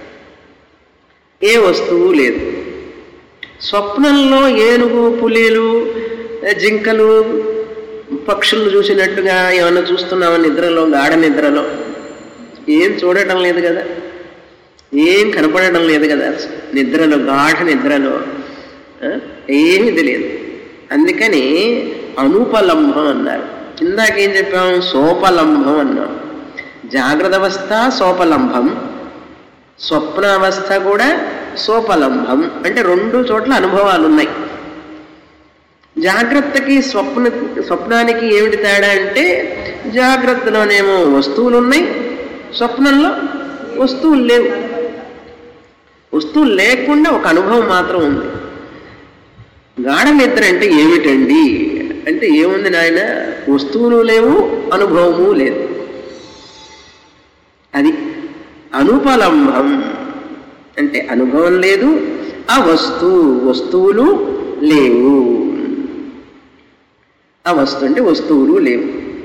ఏ వస్తువు లేదు స్వప్నంలో ఏనుగు పులీలు జింకలు పక్షులు చూసినట్టుగా ఏమన్నా చూస్తున్నావా నిద్రలో గాఢ నిద్రలో ఏం చూడటం లేదు కదా ఏం కనపడటం లేదు కదా నిద్రలో గాఢ నిద్రలో ఆ, ఏమీ తెలియదు అందుకని అనుపలంబం అన్నారు ఇందాకేం చెప్పాం సోపలంబం అన్నాం జాగ్రత్త అవస్థ సోపలంబం స్వప్నావస్థ కూడా సోపలంబం అంటే రెండు చోట్ల అనుభవాలు ఉన్నాయి జాగ్రత్తకి స్వప్న స్వప్నానికి ఏమిటి తేడా అంటే జాగ్రత్తలోనేమో వస్తువులు ఉన్నాయి స్వప్నంలో వస్తువులు లేవు వస్తువులు లేకుండా ఒక అనుభవం మాత్రం ఉంది గాఢ నిద్ర అంటే ఏమిటండి అంటే ఏముంది నాయన వస్తువులు లేవు అనుభవము లేదు అది అనుపలంబం అంటే అనుభవం లేదు ఆ వస్తువు వస్తువులు లేవు ఆ వస్తువు అంటే వస్తువులు లేవు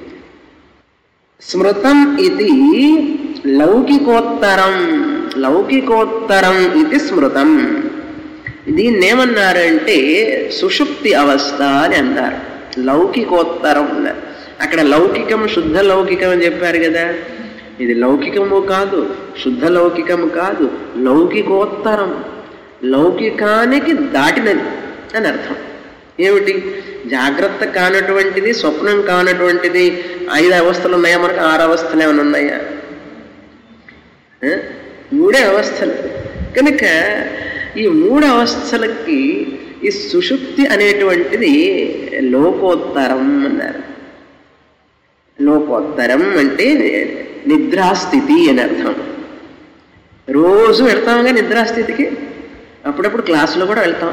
స్మృతం ఇది లౌకికోత్తరం లౌకికోత్తరం ఇది స్మృతం దీన్ని ఏమన్నారంటే సుషుప్తి అవస్థ అని అన్నారు లౌకికోత్తరం అన్నారు అక్కడ లౌకికం శుద్ధ లౌకికం అని చెప్పారు కదా ఇది లౌకికము కాదు శుద్ధ లౌకికము కాదు లౌకికోత్తరం లౌకికానికి దాటినది అని అర్థం ఏమిటి జాగ్రత్త కానటువంటిది స్వప్నం కానటువంటిది ఐదు అవస్థలు ఉన్నాయా మనకు ఆరు అవస్థలు ఏమైనా ఉన్నాయా ఆ? మూడే అవస్థలు కనుక ఈ మూడు అవస్థలకి ఈ సుషుప్తి అనేటువంటిది లోకోత్తరం అన్నారు లోకోత్తరం అంటే నిద్రాస్థితి అని అర్థం రోజు వెళ్తాంగా నిద్రాస్థితికి అప్పుడప్పుడు క్లాసులో కూడా వెళ్తాం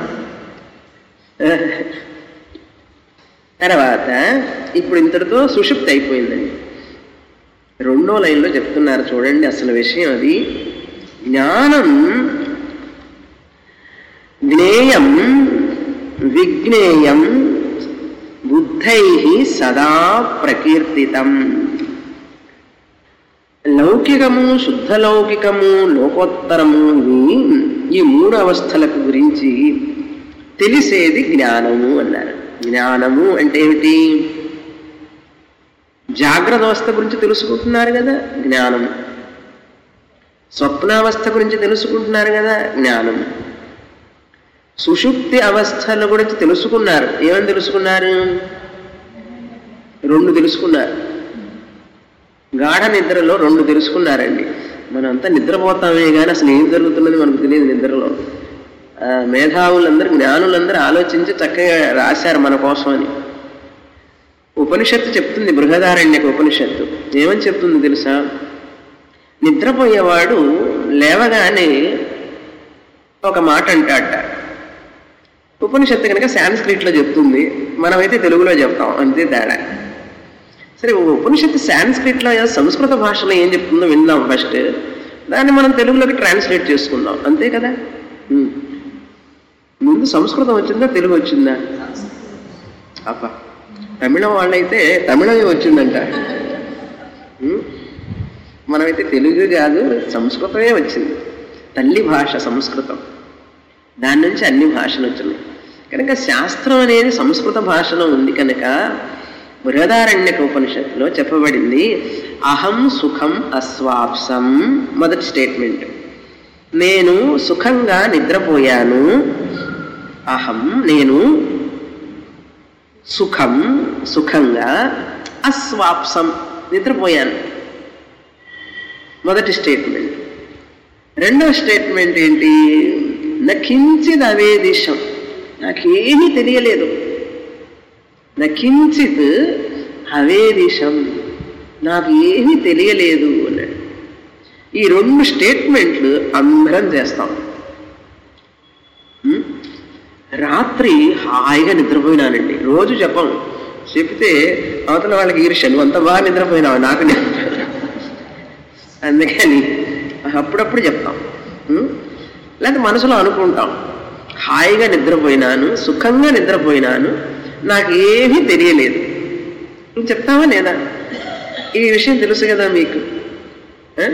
తర్వాత ఇప్పుడు ఇంతటితో సుషుప్తి అయిపోయిందండి రెండో లైన్లో చెప్తున్నారు చూడండి అసలు విషయం అది జ్ఞానం జ్ఞేయం విజ్ఞేయం బుద్ధై సదా ప్రకీర్తితం లౌకికము శుద్ధ లౌకికము లోకోత్తరము ఇవి ఈ మూడు అవస్థలకు గురించి తెలిసేది జ్ఞానము అన్నారు జ్ఞానము అంటే ఏమిటి జాగ్రత్త అవస్థ గురించి తెలుసుకుంటున్నారు కదా జ్ఞానము స్వప్నావస్థ గురించి తెలుసుకుంటున్నారు కదా జ్ఞానం సుషుప్తి అవస్థల గురించి తెలుసుకున్నారు ఏమని తెలుసుకున్నారు రెండు తెలుసుకున్నారు గాఢ నిద్రలో రెండు తెలుసుకున్నారండి మనం అంతా నిద్రపోతామే కానీ అసలు ఏం జరుగుతున్నది మనకు తెలియదు నిద్రలో ఆ, మేధావులందరూ జ్ఞానులందరూ ఆలోచించి చక్కగా రాశారు మన కోసం అని ఉపనిషత్తు చెప్తుంది బృహదారణ్యక ఉపనిషత్తు ఏమని చెప్తుంది తెలుసా నిద్రపోయేవాడు లేవగానే ఒక మాట అంటాడట ఉపనిషత్తు కనుక సాంస్క్రిట్లో చెప్తుంది మనమైతే తెలుగులో చెప్తాం అంతే తేడా సరే ఉపనిషత్తు సాంస్క్రిట్లో సంస్కృత భాషలో ఏం చెప్తుందో విందాం ఫస్ట్ దాన్ని మనం తెలుగులోకి ట్రాన్స్లేట్ చేసుకుందాం అంతే కదా ఉమ్. ముందు సంస్కృతం వచ్చిందా తెలుగు వచ్చిందా అబ్బా తమిళం వాళ్ళైతే తమిళమే వచ్చిందంట ఉమ్. మనమైతే తెలుగు కాదు సంస్కృతమే వచ్చింది తల్లి భాష సంస్కృతం దాని నుంచి అన్ని భాషలు వచ్చినాయి కనుక శాస్త్రం అనేది సంస్కృత భాషలో ఉంది కనుక బృహదారణ్యక ఉపనిషత్తులో చెప్పబడింది అహం సుఖం అస్వాప్సం మొదటి స్టేట్మెంట్ నేను సుఖంగా నిద్రపోయాను అహం నేను సుఖం సుఖంగా అస్వాప్సం నిద్రపోయాను మొదటి స్టేట్మెంట్ రెండవ స్టేట్మెంట్ ఏంటి నకించిద్ అవేదిషం నాకేమీ తెలియలేదు నకించిత్ అవేదిషం నాకు ఏమీ తెలియలేదు అన్నాడు ఈ రెండు స్టేట్మెంట్లు అందరం చేస్తాం ఉం? రాత్రి హాయిగా నిద్రపోయినానండి రోజు చెప్పం చెప్తే అవతల వాళ్ళకి ఈర్ష్య నువ్వు అంత బాగా నిద్రపోయినావు నాకు నిద్ర అందుకని అప్పుడప్పుడు చెప్తాం ఉం? లేకపోతే మనసులో అనుకుంటాం హాయిగా నిద్రపోయినాను సుఖంగా నిద్రపోయినాను నాకు ఏమీ తెలియలేదు నువ్వు చెప్తావా లేదా ఈ విషయం తెలుసు కదా మీకు ఆ?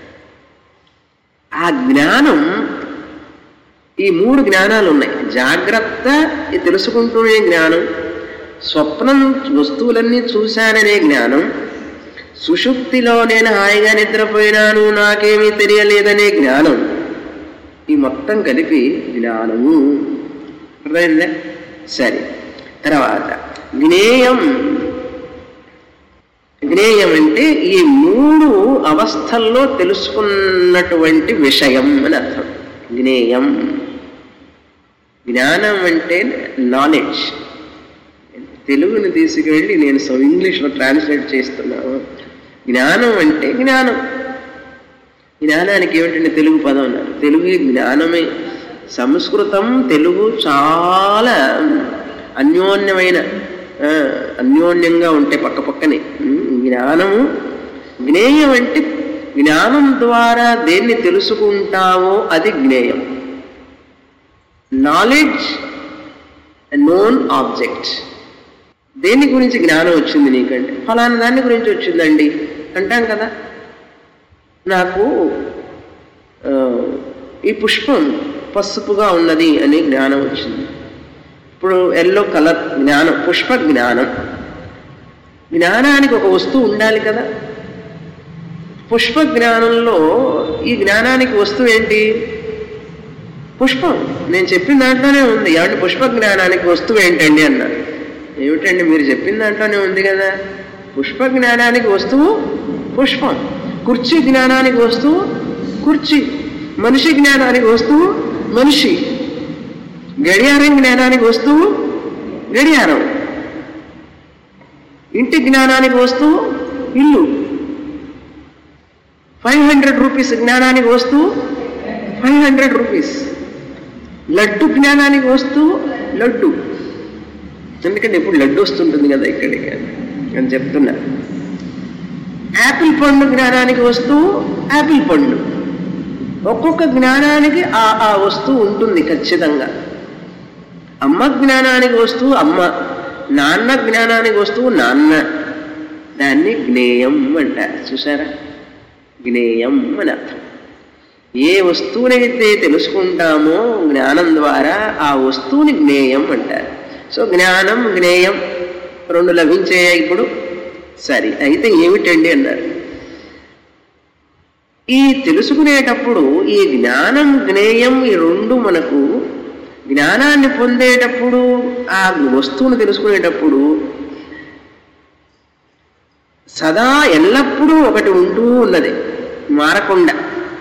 ఆ జ్ఞానం ఈ మూడు జ్ఞానాలు ఉన్నాయి జాగ్రత్త ఇది తెలుసుకుంటూనే జ్ఞానం స్వప్నం వస్తువులన్నీ చూశాననే జ్ఞానం సుషుప్తిలో నేను హాయిగా నిద్రపోయినాను నాకేమీ తెలియలేదనే జ్ఞానం ఈ మొత్తం కలిపి జ్ఞానము అర్థమైందా సరే తర్వాత జ్ఞేయం జ్ఞేయం అంటే ఈ మూడు అవస్థల్లో తెలుసుకున్నటువంటి విషయం అని అర్థం జ్ఞేయం జ్ఞానం అంటే నాలెడ్జ్ తెలుగుని తీసుకువెళ్ళి నేను సో ఇంగ్లీష్లో ట్రాన్స్లేట్ చేస్తున్నాను జ్ఞానం అంటే జ్ఞానం జ్ఞానానికి ఏమిటంటే తెలుగు పదం అన్నారు తెలుగు జ్ఞానమే సంస్కృతం తెలుగు చాలా అన్యోన్యమైన ఆ, అన్యోన్యంగా ఉంటే పక్క పక్కనే ఉమ్, జ్ఞానము జ్ఞేయం అంటే జ్ఞానం ద్వారా దేన్ని తెలుసుకుంటావో అది జ్ఞేయం నాలెడ్జ్ నోన్ ఆబ్జెక్ట్ దేని గురించి జ్ఞానం వచ్చింది నీకంటే ఫలానా దాని గురించి వచ్చిందండి అంటాం కదా నాకు ఆ, ఈ పుష్పం పసుపుగా ఉన్నది అనే జ్ఞానం వచ్చింది ఇప్పుడు ఎల్లో కలర్ జ్ఞానం పుష్ప జ్ఞానం జ్ఞానానికి ఒక వస్తువు ఉండాలి కదా పుష్ప జ్ఞానంలో ఈ జ్ఞానానికి వస్తువు ఏంటి పుష్పం నేను చెప్పిన దాంట్లోనే ఉంది ఏమంటే పుష్ప జ్ఞానానికి వస్తువు ఏంటండి అన్నారు ఏమిటండి మీరు చెప్పిన దాంట్లోనే ఉంది కదా పుష్ప జ్ఞానానికి వస్తువు పుష్పం కుర్చీ జ్ఞానానికి వస్తువు కుర్చీ మనిషి జ్ఞానానికి వస్తువు మనిషి గడియారం జ్ఞానానికి వస్తువు గడియారం ఇంటి జ్ఞానానికి వస్తువు ఇల్లు ఫైవ్ హండ్రెడ్ రూపీస్ జ్ఞానానికి వస్తువు ఫైవ్ హండ్రెడ్ రూపీస్ లడ్డు జ్ఞానానికి వస్తువు లడ్డు ఎందుకంటే ఇప్పుడు లడ్డు వస్తుంటుంది కదా ఇక్కడికి అని చెప్తున్నా యాపిల్ పండు జ్ఞానానికి వస్తువు యాపిల్ పండు ఒక్కొక్క జ్ఞానానికి ఆ ఆ వస్తువు ఉంటుంది ఖచ్చితంగా అమ్మ జ్ఞానానికి వస్తువు అమ్మ నాన్న జ్ఞానానికి వస్తువు నాన్న దాన్ని జ్ఞేయం అంటారు చూసారా జ్ఞేయం అని అర్థం ఏ వస్తువునైతే తెలుసుకుంటామో జ్ఞానం ద్వారా ఆ వస్తువుని జ్ఞేయం అంటారు సో జ్ఞానం జ్ఞేయం రెండు లభించాయా ఇప్పుడు సరే అయితే ఏమిటండి అన్నారు ఈ తెలుసుకునేటప్పుడు ఈ జ్ఞానం జ్ఞేయం ఈ రెండు మనకు జ్ఞానాన్ని పొందేటప్పుడు ఆ వస్తువును తెలుసుకునేటప్పుడు సదా ఎల్లప్పుడూ ఒకటి ఉంటూ ఉన్నది మారకుండా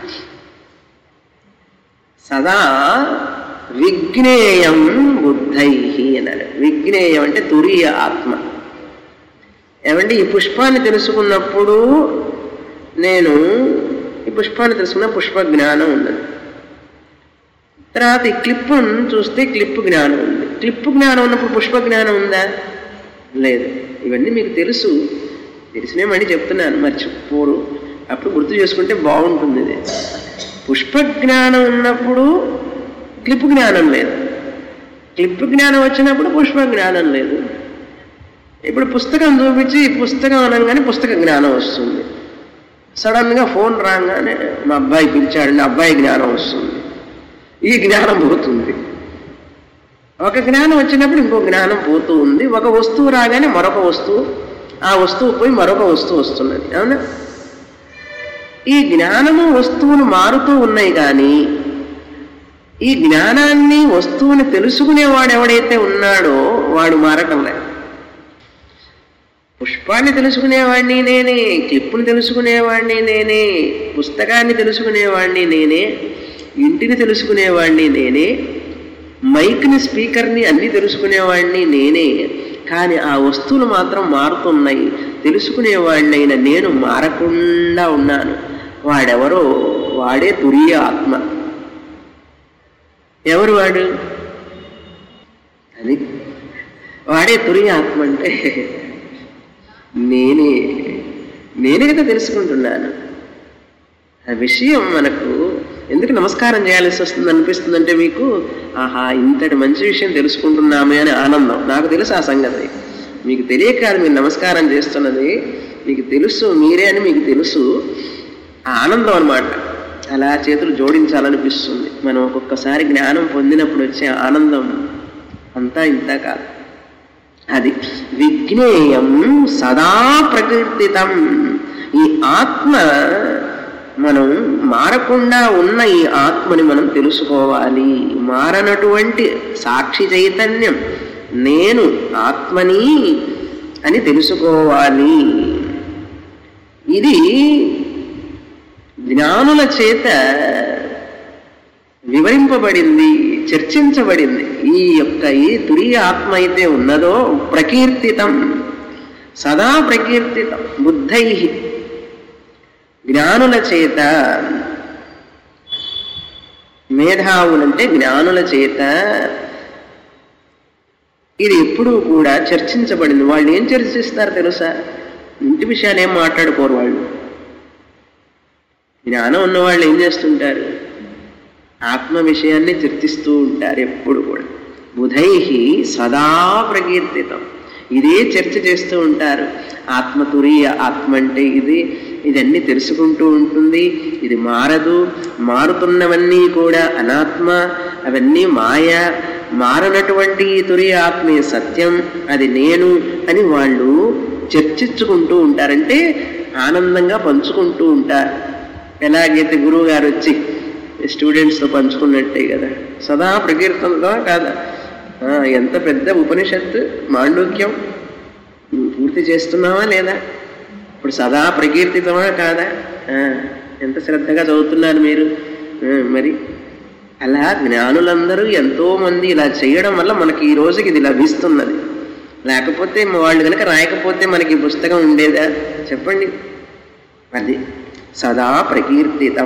సదా విజ్ఞేయం బుద్ధై అన్నారు విజ్ఞేయం అంటే తురీయ ఆత్మ ఏమంటే ఈ పుష్పాన్ని తెలుసుకున్నప్పుడు నేను ఈ పుష్పాన్ని తెలుసుకున్న పుష్ప జ్ఞానం ఉన్నది తర్వాత ఈ క్లిప్పును చూస్తే క్లిప్ జ్ఞానం ఉంది క్లిప్ జ్ఞానం ఉన్నప్పుడు పుష్ప జ్ఞానం ఉందా లేదు ఇవన్నీ మీకు తెలుసు తెలిసినే మళ్ళీ చెప్తున్నాను మర్చిపోరు అప్పుడు గుర్తు చేసుకుంటే బాగుంటుంది ఇది పుష్ప జ్ఞానం ఉన్నప్పుడు క్లిప్ జ్ఞానం లేదు క్లిప్ జ్ఞానం వచ్చినప్పుడు పుష్ప జ్ఞానం లేదు ఇప్పుడు పుస్తకం చూపించి ఈ పుస్తకం అనగానే పుస్తక జ్ఞానం వస్తుంది సడన్గా ఫోన్ రాగానే మా అబ్బాయి పిలిచాడండి అబ్బాయి జ్ఞానం వస్తుంది ఈ జ్ఞానం పోతుంది ఒక జ్ఞానం వచ్చినప్పుడు ఇంకో జ్ఞానం పోతూ ఉంది ఒక వస్తువు రాగానే మరొక వస్తువు ఆ వస్తువు పోయి మరొక వస్తువు వస్తున్నది అవునా ఈ జ్ఞానము వస్తువులు మారుతూ ఉన్నాయి కానీ ఈ జ్ఞానాన్ని వస్తువుని తెలుసుకునేవాడు ఎవడైతే ఉన్నాడో వాడు మారటం లేదు పుష్పాన్ని తెలుసుకునేవాడిని నేనే క్లిప్పుని తెలుసుకునేవాడిని నేనే పుస్తకాన్ని తెలుసుకునేవాడిని నేనే ఇంటిని తెలుసుకునేవాడిని నేనే మైక్ని స్పీకర్ని అన్ని తెలుసుకునేవాడిని నేనే కానీ ఆ వస్తువులు మాత్రం మారుతున్నాయి తెలుసుకునేవాడినైన నేను మారకుండా ఉన్నాను వాడెవరో వాడే తురియ ఆత్మ ఎవరు వాడు అది వాడే తురియ ఆత్మ అంటే నేనే నేనే కదా తెలుసుకుంటున్నాను ఆ విషయం మనకు ఎందుకు నమస్కారం చేయాల్సి వస్తుంది అనిపిస్తుందంటే మీకు ఆహా ఇంతటి మంచి విషయం తెలుసుకుంటున్నామే అని ఆనందం నాకు తెలుసు ఆ సంగతి మీకు తెలియక కాదు మీరు నమస్కారం చేస్తున్నది మీకు తెలుసు మీరే అని మీకు తెలుసు ఆ ఆనందం అనమాట అలా చేతులు జోడించాలనిపిస్తుంది మనం ఒక్కొక్కసారి జ్ఞానం పొందినప్పుడు వచ్చే ఆనందం అంతా ఇంత కాదు అది విజ్ఞేయం సదా ప్రకీర్తితం ఈ ఆత్మ మనం మారకుండా ఉన్న ఈ ఆత్మని మనం తెలుసుకోవాలి మారనటువంటి సాక్షి చైతన్యం నేను ఆత్మని అని తెలుసుకోవాలి ఇది జ్ఞానుల చేత వివరింపబడింది చర్చించబడింది ఈ యొక్క ఈ తురియ ఆత్మ అయితే ఉన్నదో ప్రకీర్తితం సదా ప్రకీర్తితం బుద్ధై జ్ఞానుల చేత మేధావులంటే జ్ఞానుల చేత ఇది ఎప్పుడూ కూడా చర్చించబడింది వాళ్ళు ఏం చర్చిస్తారు తెలుసా ఇంటి విషయాలు ఏం మాట్లాడుకోరు వాళ్ళు జ్ఞానం ఉన్న వాళ్ళు ఏం చేస్తుంటారు ఆత్మ విషయాన్ని చర్చిస్తూ ఉంటారు ఎప్పుడు కూడా బుధై సదా ప్రకీర్తితం ఇదే చర్చ చేస్తూ ఉంటారు ఆత్మతురీయ ఆత్మ అంటే ఇది ఇదన్నీ తెలుసుకుంటూ ఉంటుంది ఇది మారదు మారుతున్నవన్నీ కూడా అనాత్మ అవన్నీ మాయ మారనటువంటి ఈ తురియ ఆత్మే సత్యం అది నేను అని వాళ్ళు చర్చించుకుంటూ ఉంటారంటే ఆనందంగా పంచుకుంటూ ఉంటారు ఎలాగైతే గురువు గారు వచ్చి స్టూడెంట్స్తో పంచుకున్నట్టే కదా సదా ప్రకీర్తంగా కాదా ఆ, ఎంత పెద్ద ఉపనిషత్తు మాండూక్యం నువ్వు పూర్తి చేస్తున్నావా లేదా ఇప్పుడు సదా ప్రకీర్తితమా కాదా ఆ, ఎంత శ్రద్ధగా చదువుతున్నారు మీరు ఆ, మరి అలా జ్ఞానులందరూ ఎంతో మంది ఇలా చేయడం వల్ల మనకి ఈ రోజుకి ఇది లభిస్తున్నది లేకపోతే మా వాళ్ళు కనుక రాయకపోతే మనకి ఈ పుస్తకం ఉండేదా చెప్పండి అది సదా ప్రకీర్తితం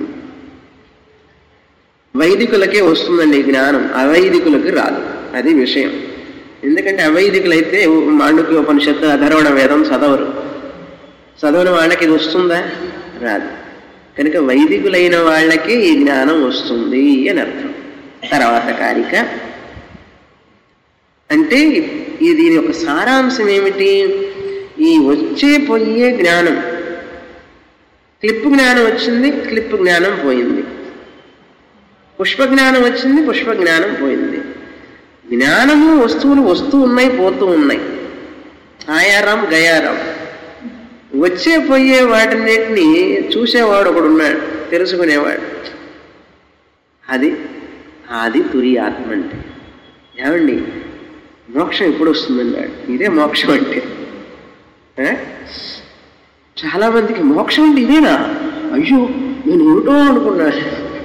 వైదికులకే వస్తుందండి ఈ జ్ఞానం అవైదికులకు రాదు అది విషయం ఎందుకంటే అవైదికులైతే మాండుక్య ఉపనిషత్తు అధర్వణ వేదం చదవరు చదవని వాళ్ళకి ఇది వస్తుందా రాదు కనుక వైదికులైన వాళ్ళకి ఈ జ్ఞానం వస్తుంది అని అర్థం తర్వాత కారిక అంటే ఈ దీని యొక్క సారాంశం ఏమిటి ఈ వచ్చే పోయే జ్ఞానం క్లిప్ జ్ఞానం వచ్చింది క్లిప్ జ్ఞానం పోయింది పుష్ప జ్ఞానం వచ్చింది పుష్ప జ్ఞానం పోయింది జ్ఞానము వస్తువులు వస్తూ ఉన్నాయి పోతూ ఉన్నాయి ఆయారాం గయారాం వచ్చే పోయే వాటిన్నిటిని చూసేవాడు ఒకడు ఉన్నాడు తెలుసుకునేవాడు అది అది తురి ఆత్మ అంటే ఏమండి మోక్షం ఎప్పుడు వస్తుందన్నాడు ఇదే మోక్షం అంటే ఆ? చాలా మందికి మోక్షం అంటే ఇదేనా అయ్యో నేను ఏమిటో అనుకున్నాను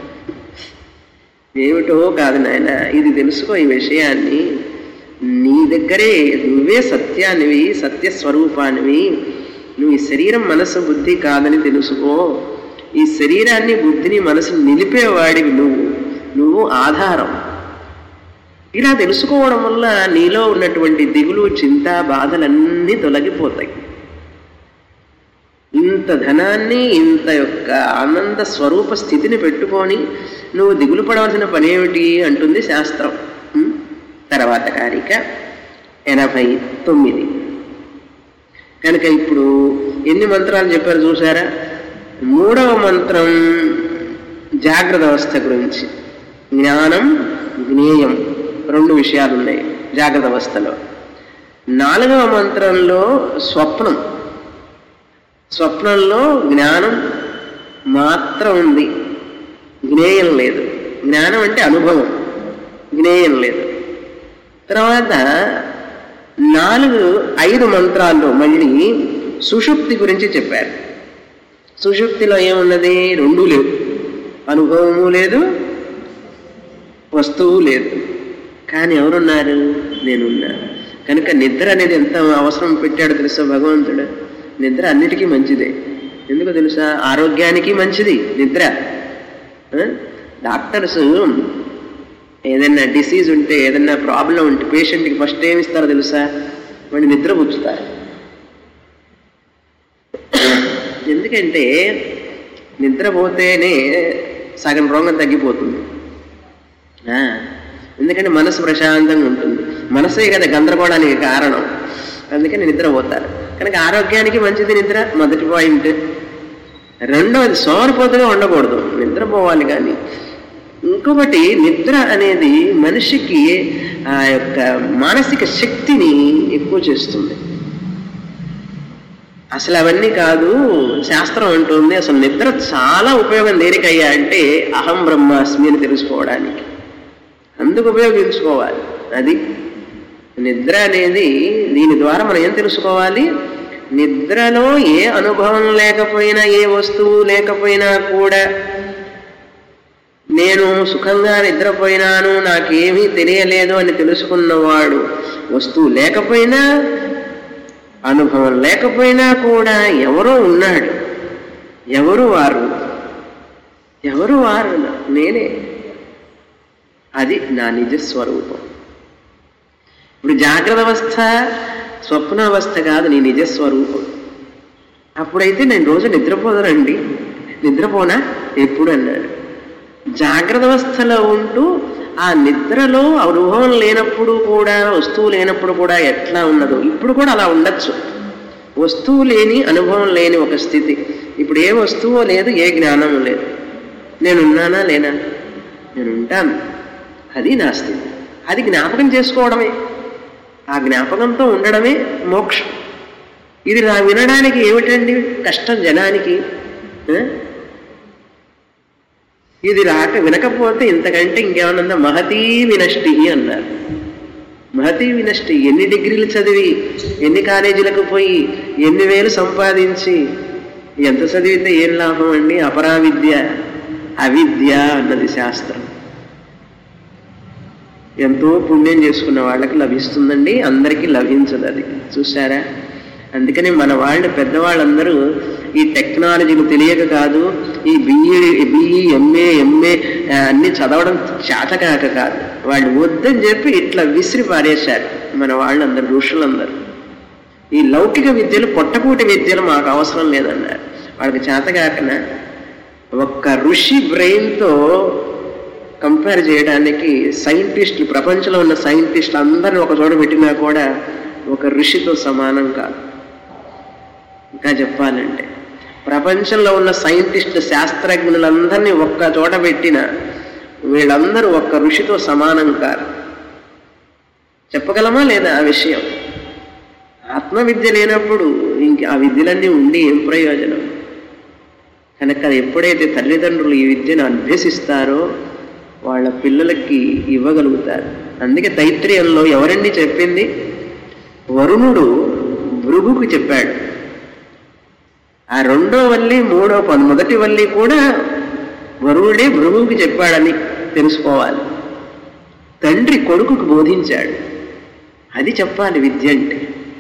ఏమిటో కాదు నాయన ఇది తెలుసుకో ఈ విషయాన్ని నీ దగ్గరే నువ్వే సత్యానివి సత్య స్వరూపానివి నువ్వు ఈ శరీరం మనసు బుద్ధి కాదని తెలుసుకో ఈ శరీరాన్ని బుద్ధిని మనసుని నిలిపేవాడివి నువ్వు నువ్వు ఆధారం ఇలా తెలుసుకోవడం వల్ల నీలో ఉన్నటువంటి దిగులు చింత బాధలన్నీ తొలగిపోతాయి ఇంత ధనాన్ని ఇంత యొక్క ఆనంద స్వరూప స్థితిని పెట్టుకొని నువ్వు దిగులు పడవలసిన పని ఏమిటి అంటుంది శాస్త్రం ఉం? తర్వాత కారిక ఎనభై తొమ్మిది కనుక ఇప్పుడు ఎన్ని మంత్రాలు చెప్పారు చూసారా మూడవ మంత్రం జాగ్రత్త అవస్థ గురించి జ్ఞానం జ్ఞేయం రెండు విషయాలు ఉన్నాయి జాగ్రత్త అవస్థలో నాలుగవ మంత్రంలో స్వప్నం స్వప్నంలో జ్ఞానం మాత్రం ఉంది జ్ఞేయం లేదు జ్ఞానం అంటే అనుభవం జ్ఞేయం లేదు తర్వాత నాలుగు ఐదు మంత్రాల్లో మళ్ళీ సుషుప్తి గురించి చెప్పారు సుషుప్తిలో ఏమున్నది రెండూ లేవు అనుభవము లేదు వస్తువు లేదు కానీ ఎవరున్నారు నేనున్నా కనుక నిద్ర అనేది ఎంత అవసరం పెట్టాడో తెలుసా భగవంతుడు నిద్ర అన్నిటికీ మంచిదే ఎందుకో తెలుసా ఆరోగ్యానికి మంచిది నిద్ర ఆ? డాక్టర్స్ ఏదైనా డిసీజ్ ఉంటే ఏదైనా ప్రాబ్లం ఉంటే పేషెంట్కి ఫస్ట్ ఏమి ఇస్తారో తెలుసా వాడిని నిద్ర పుచ్చుతారు ఎందుకంటే నిద్రపోతేనే సగం రోగం తగ్గిపోతుంది ఆ, ఎందుకంటే మనసు ప్రశాంతంగా ఉంటుంది మనసే కదా గందరగోళానికి కారణం అందుకని నిద్రపోతారు కనుక ఆరోగ్యానికి మంచిది నిద్ర మొదటి పాయింట్ రెండవది సోమరిపోతుగా ఉండకూడదు నిద్రపోవాలి కానీ ఇంకొకటి నిద్ర అనేది మనిషికి ఆ యొక్క మానసిక శక్తిని ఎక్కువ చేస్తుంది అసలు అవన్నీ కాదు శాస్త్రం అంటుంది అసలు నిద్ర చాలా ఉపయోగం దేనికయ్యా అంటే అహం బ్రహ్మాస్మి అని తెలుసుకోవడానికి అందుకు ఉపయోగించుకోవాలి అది నిద్ర అనేది దీని ద్వారా మనం ఏం తెలుసుకోవాలి నిద్రలో ఏ అనుభవం లేకపోయినా ఏ వస్తువు లేకపోయినా కూడా నేను సుఖంగా నిద్రపోయినాను నాకేమీ తెలియలేదు అని తెలుసుకున్నవాడు వస్తువు లేకపోయినా అనుభవం లేకపోయినా కూడా ఎవరో ఉన్నాడు ఎవరు వారు ఎవరు వారు నేనే అది నా నిజ స్వరూపం ఇప్పుడు జాగ్రత్త అవస్థ స్వప్నావస్థ కాదు నీ నిజ స్వరూపం అప్పుడైతే నేను రోజు నిద్రపోదనండి నిద్రపోనా ఎప్పుడు అన్నాడు జాగ్రత్త అవస్థలో ఉంటూ ఆ నిద్రలో అనుభవం లేనప్పుడు కూడా వస్తువు లేనప్పుడు కూడా ఎట్లా ఉన్నదో ఇప్పుడు కూడా అలా ఉండొచ్చు వస్తువు లేని అనుభవం లేని ఒక స్థితి ఇప్పుడు ఏ వస్తువు లేదు ఏ జ్ఞానము లేదు నేను ఉన్నానా లేనా నేను ఉంటాను అది నా స్థితి అది జ్ఞాపకం చేసుకోవడమే ఆ జ్ఞాపకంతో ఉండడమే మోక్షం ఇది నా వినడానికి ఏమిటండి కష్టం జనానికి ఆ? ఇది రాక వినకపోతే ఇంతకంటే ఇంకేమన్నా మహతీ వినష్టి అన్నారు మహతీ వినష్టి ఎన్ని డిగ్రీలు చదివి ఎన్ని కాలేజీలకు పోయి ఎన్ని వేలు సంపాదించి ఎంత చదివితే ఏం లాభం అండి అపరావిద్య అవిద్య అన్నది శాస్త్రం ఎంతో పుణ్యం చేసుకున్న వాళ్ళకి లభిస్తుందండి అందరికీ లభించదు అది చూసారా అందుకని మన వాళ్ళు పెద్దవాళ్ళందరూ ఈ టెక్నాలజీలు తెలియక కాదు ఈ బిఈ బిఈ ఎంఏ ఎంఏ అన్ని చదవడం చేతకాక కాదు వాళ్ళు వద్దని చెప్పి ఇట్లా విసిరి పారేశారు మన వాళ్ళందరూ ఋషులందరూ ఈ లౌకిక విద్యలు పొట్టకూటి విద్యలు మాకు అవసరం లేదన్నారు వాళ్ళకి చేతకాకన ఒక్క ఋషి బ్రెయిన్తో కంపేర్ చేయడానికి సైంటిస్టులు ప్రపంచంలో ఉన్న సైంటిస్టులు అందరిని ఒక చోట పెట్టినా కూడా ఒక ఋషితో సమానం కాదు ఇంకా చెప్పాలంటే ప్రపంచంలో ఉన్న సైంటిస్టులు శాస్త్రజ్ఞులందరినీ ఒక్క చోట పెట్టిన వీళ్ళందరూ ఒక్క ఋషితో సమానం కారు చెప్పగలమా లేదా ఆ విషయం ఆత్మవిద్య లేనప్పుడు ఇంక ఆ విద్యలన్నీ ఉండి ఏం ప్రయోజనం కనుక ఎప్పుడైతే తల్లిదండ్రులు ఈ విద్యను అభ్యసిస్తారో వాళ్ళ పిల్లలకి ఇవ్వగలుగుతారు అందుకే తైత్రీయంలో ఎవరండి చెప్పింది వరుణుడు భృగుకు చెప్పాడు ఆ రెండో వల్లి మూడో పది మొదటి వల్లి కూడా వరుణుడే భృగువుకి చెప్పాడని తెలుసుకోవాలి తండ్రి కొడుకుకు బోధించాడు అది చెప్పాలి విద్య అంటే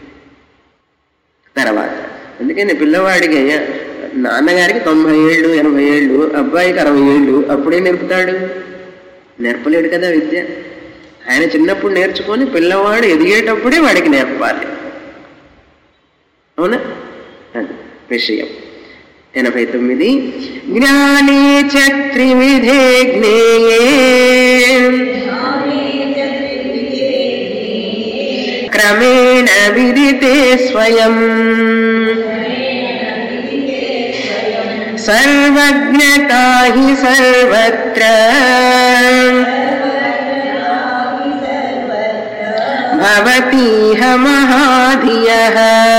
తర్వాత అందుకని పిల్లవాడికి నాన్నగారికి తొంభై ఏళ్ళు ఎనభై ఏళ్ళు అబ్బాయికి అరవై ఏళ్ళు అప్పుడే నేర్పుతాడు నేర్పలేడు కదా విద్య ఆయన చిన్నప్పుడు నేర్చుకొని పిల్లవాడు ఎదిగేటప్పుడే వాడికి నేర్పాలి అవునా అది విషయం ఎనభై తొమ్మిది జ్ఞానే చత్రివిధే జ్ఞేయే క్రమేణ విదితే స్వయం సర్వజ్ఞతా హి సర్వత్ర భవతీహ మహాధియః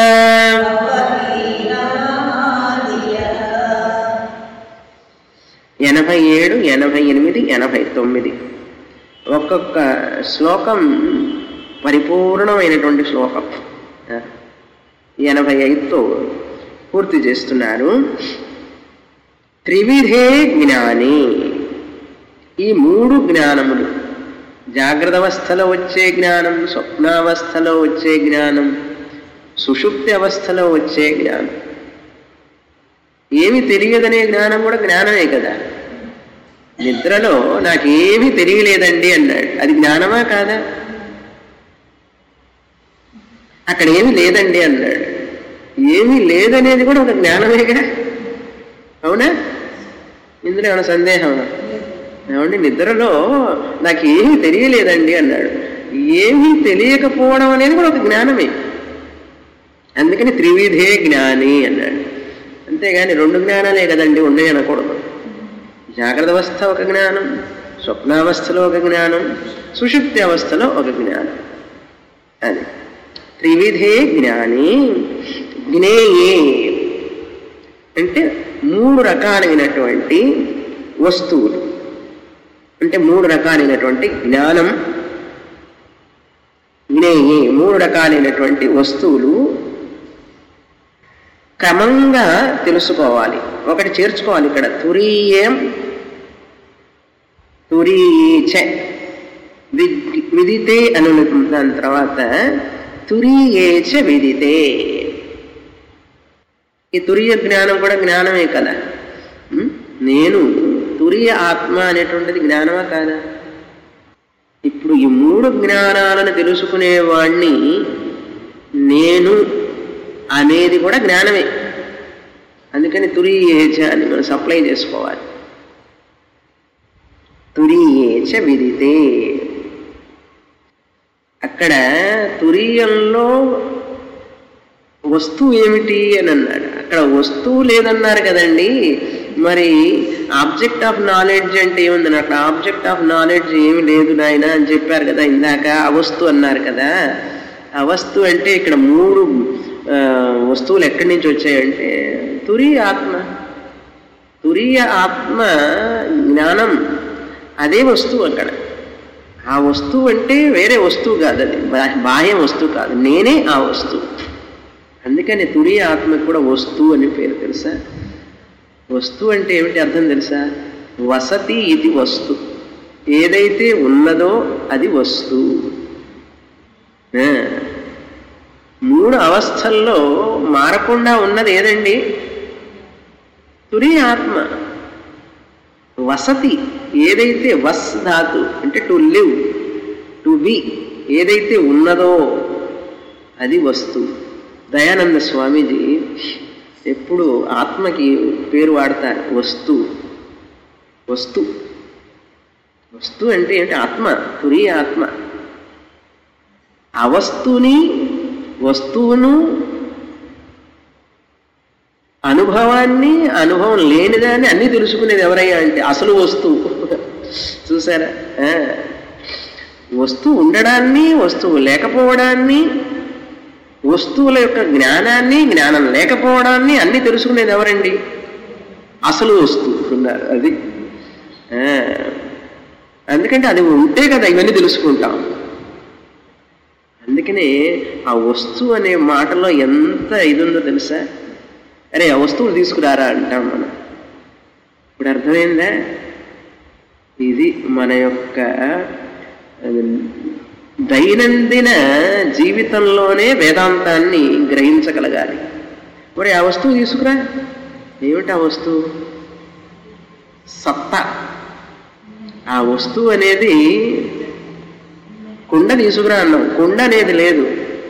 ఎనభై ఏడు ఎనభై ఎనిమిది ఎనభై తొమ్మిది ఒక్కొక్క శ్లోకం పరిపూర్ణమైనటువంటి శ్లోకం ఆ, ఎనభై ఐదుతో పూర్తి చేస్తున్నారు త్రివిధే జ్ఞాని ఈ మూడు జ్ఞానములు జాగ్రత్త అవస్థలో వచ్చే జ్ఞానం స్వప్నావస్థలో వచ్చే జ్ఞానం సుషుప్తి అవస్థలో వచ్చే జ్ఞానం ఏమి తెలియదనే జ్ఞానం కూడా జ్ఞానమే కదా నిద్రలో నాకేమీ తెలియలేదండి అన్నాడు అది జ్ఞానమా కాదా అక్కడ ఏమీ లేదండి అన్నాడు ఏమీ లేదనేది కూడా ఒక జ్ఞానమేగా అవునా ఇందులో ఏమైనా సందేహమా ఏమండి నిద్రలో నాకు ఏమీ తెలియలేదండి అన్నాడు ఏమీ తెలియకపోవడం అనేది కూడా ఒక జ్ఞానమే అందుకని త్రివిధే జ్ఞాని అన్నాడు అంతేగాని రెండు జ్ఞానాలే కదండి ఉన్నాయి అనకూడదు జాగ్రత్త అవస్థ ఒక జ్ఞానం స్వప్నావస్థలో ఒక జ్ఞానం సుషుప్తి అవస్థలో ఒక జ్ఞానం అది త్రివిధే జ్ఞాని జ్ఞేయే అంటే మూడు రకాలైనటువంటి వస్తువులు అంటే మూడు రకాలైనటువంటి జ్ఞానం జ్ఞేయే మూడు రకాలైనటువంటి వస్తువులు క్రమంగా తెలుసుకోవాలి ఒకటి చేర్చుకోవాలి ఇక్కడ తురీయం తురీచ వి- విదితే అని ఉంటుంది. దాని తర్వాత తురీయేచ విదితే ఈ తురియ జ్ఞానం కూడా జ్ఞానమే కదా ఉం? నేను తురియ ఆత్మ అనేటువంటిది జ్ఞానమా కాదా ఇప్పుడు ఈ మూడు జ్ఞానాలను తెలుసుకునేవాణ్ణి నేను అనేది కూడా జ్ఞానమే అందుకని తురియేచ అని మనం సప్లై చేసుకోవాలి తురియేచ విదితే అక్కడ తురియంలో వస్తువు ఏమిటి అని అన్నాడు అక్కడ వస్తువు లేదన్నారు కదండి మరి ఆబ్జెక్ట్ ఆఫ్ నాలెడ్జ్ అంటే ఏముందని అక్కడ ఆబ్జెక్ట్ ఆఫ్ నాలెడ్జ్ ఏమి లేదు నాయన అని చెప్పారు కదా ఇందాక అవస్తు అన్నారు కదా అవస్తు అంటే ఇక్కడ మూడు ఆ, వస్తువులు ఎక్కడి నుంచి వచ్చాయంటే తురియ ఆత్మ తురియ ఆత్మ జ్ఞానం అదే వస్తువు అక్కడ ఆ వస్తువు అంటే వేరే వస్తువు కాదు అది బా- బాహ్య వస్తువు కాదు నేనే ఆ వస్తువు అందుకని తురియ ఆత్మకు కూడా వస్తువు అని పేరు తెలుసా వస్తువు అంటే ఏమిటి అర్థం తెలుసా వసతి ఇది వస్తు ఏదైతే ఉన్నదో అది వస్తువు ఆ. మూడు అవస్థల్లో మారకుండా ఉన్నది ఏదండి తురియ ఆత్మ వసతి ఏదైతే వస్ ధాతు అంటే టు లివ్ టు బి ఏదైతే ఉన్నదో అది వస్తువు దయానంద స్వామీజీ ఎప్పుడు ఆత్మకి పేరు వాడతారు వస్తు వస్తు వస్తువు అంటే ఏంటి ఆత్మ తురీయ ఆత్మ ఆ వస్తువుని వస్తువును అనుభవాన్ని అనుభవం లేనిదాన్ని అన్నీ తెలుసుకునేది ఎవరయ్యా అంటే అసలు వస్తువు చూసారా ఆ. వస్తువు ఉండడాన్ని వస్తువు లేకపోవడాన్ని వస్తువుల యొక్క జ్ఞానాన్ని జ్ఞానం లేకపోవడాన్ని అన్నీ తెలుసుకునేది ఎవరండి అసలు వస్తువు ఉన్నారు అది ఆ. అందుకంటే అది ఉంటే కదా ఇవన్నీ తెలుసుకుంటాం అందుకనే ఆ వస్తువు అనే మాటలో ఎంత ఇది ఉందో తెలుసా అరే ఆ వస్తువులు తీసుకురారా అంటాం మనం ఇప్పుడు అర్థమైందా ఇది మన యొక్క ఆ, దైనందిన జీవితంలోనే వేదాంతాన్ని గ్రహించగలగాలి మరి ఆ వస్తువు తీసుకురా ఏమిటి ఆ వస్తువు సత్తా ఆ వస్తువు అనేది కుండ తీసుకురా అన్నాం కుండ అనేది లేదు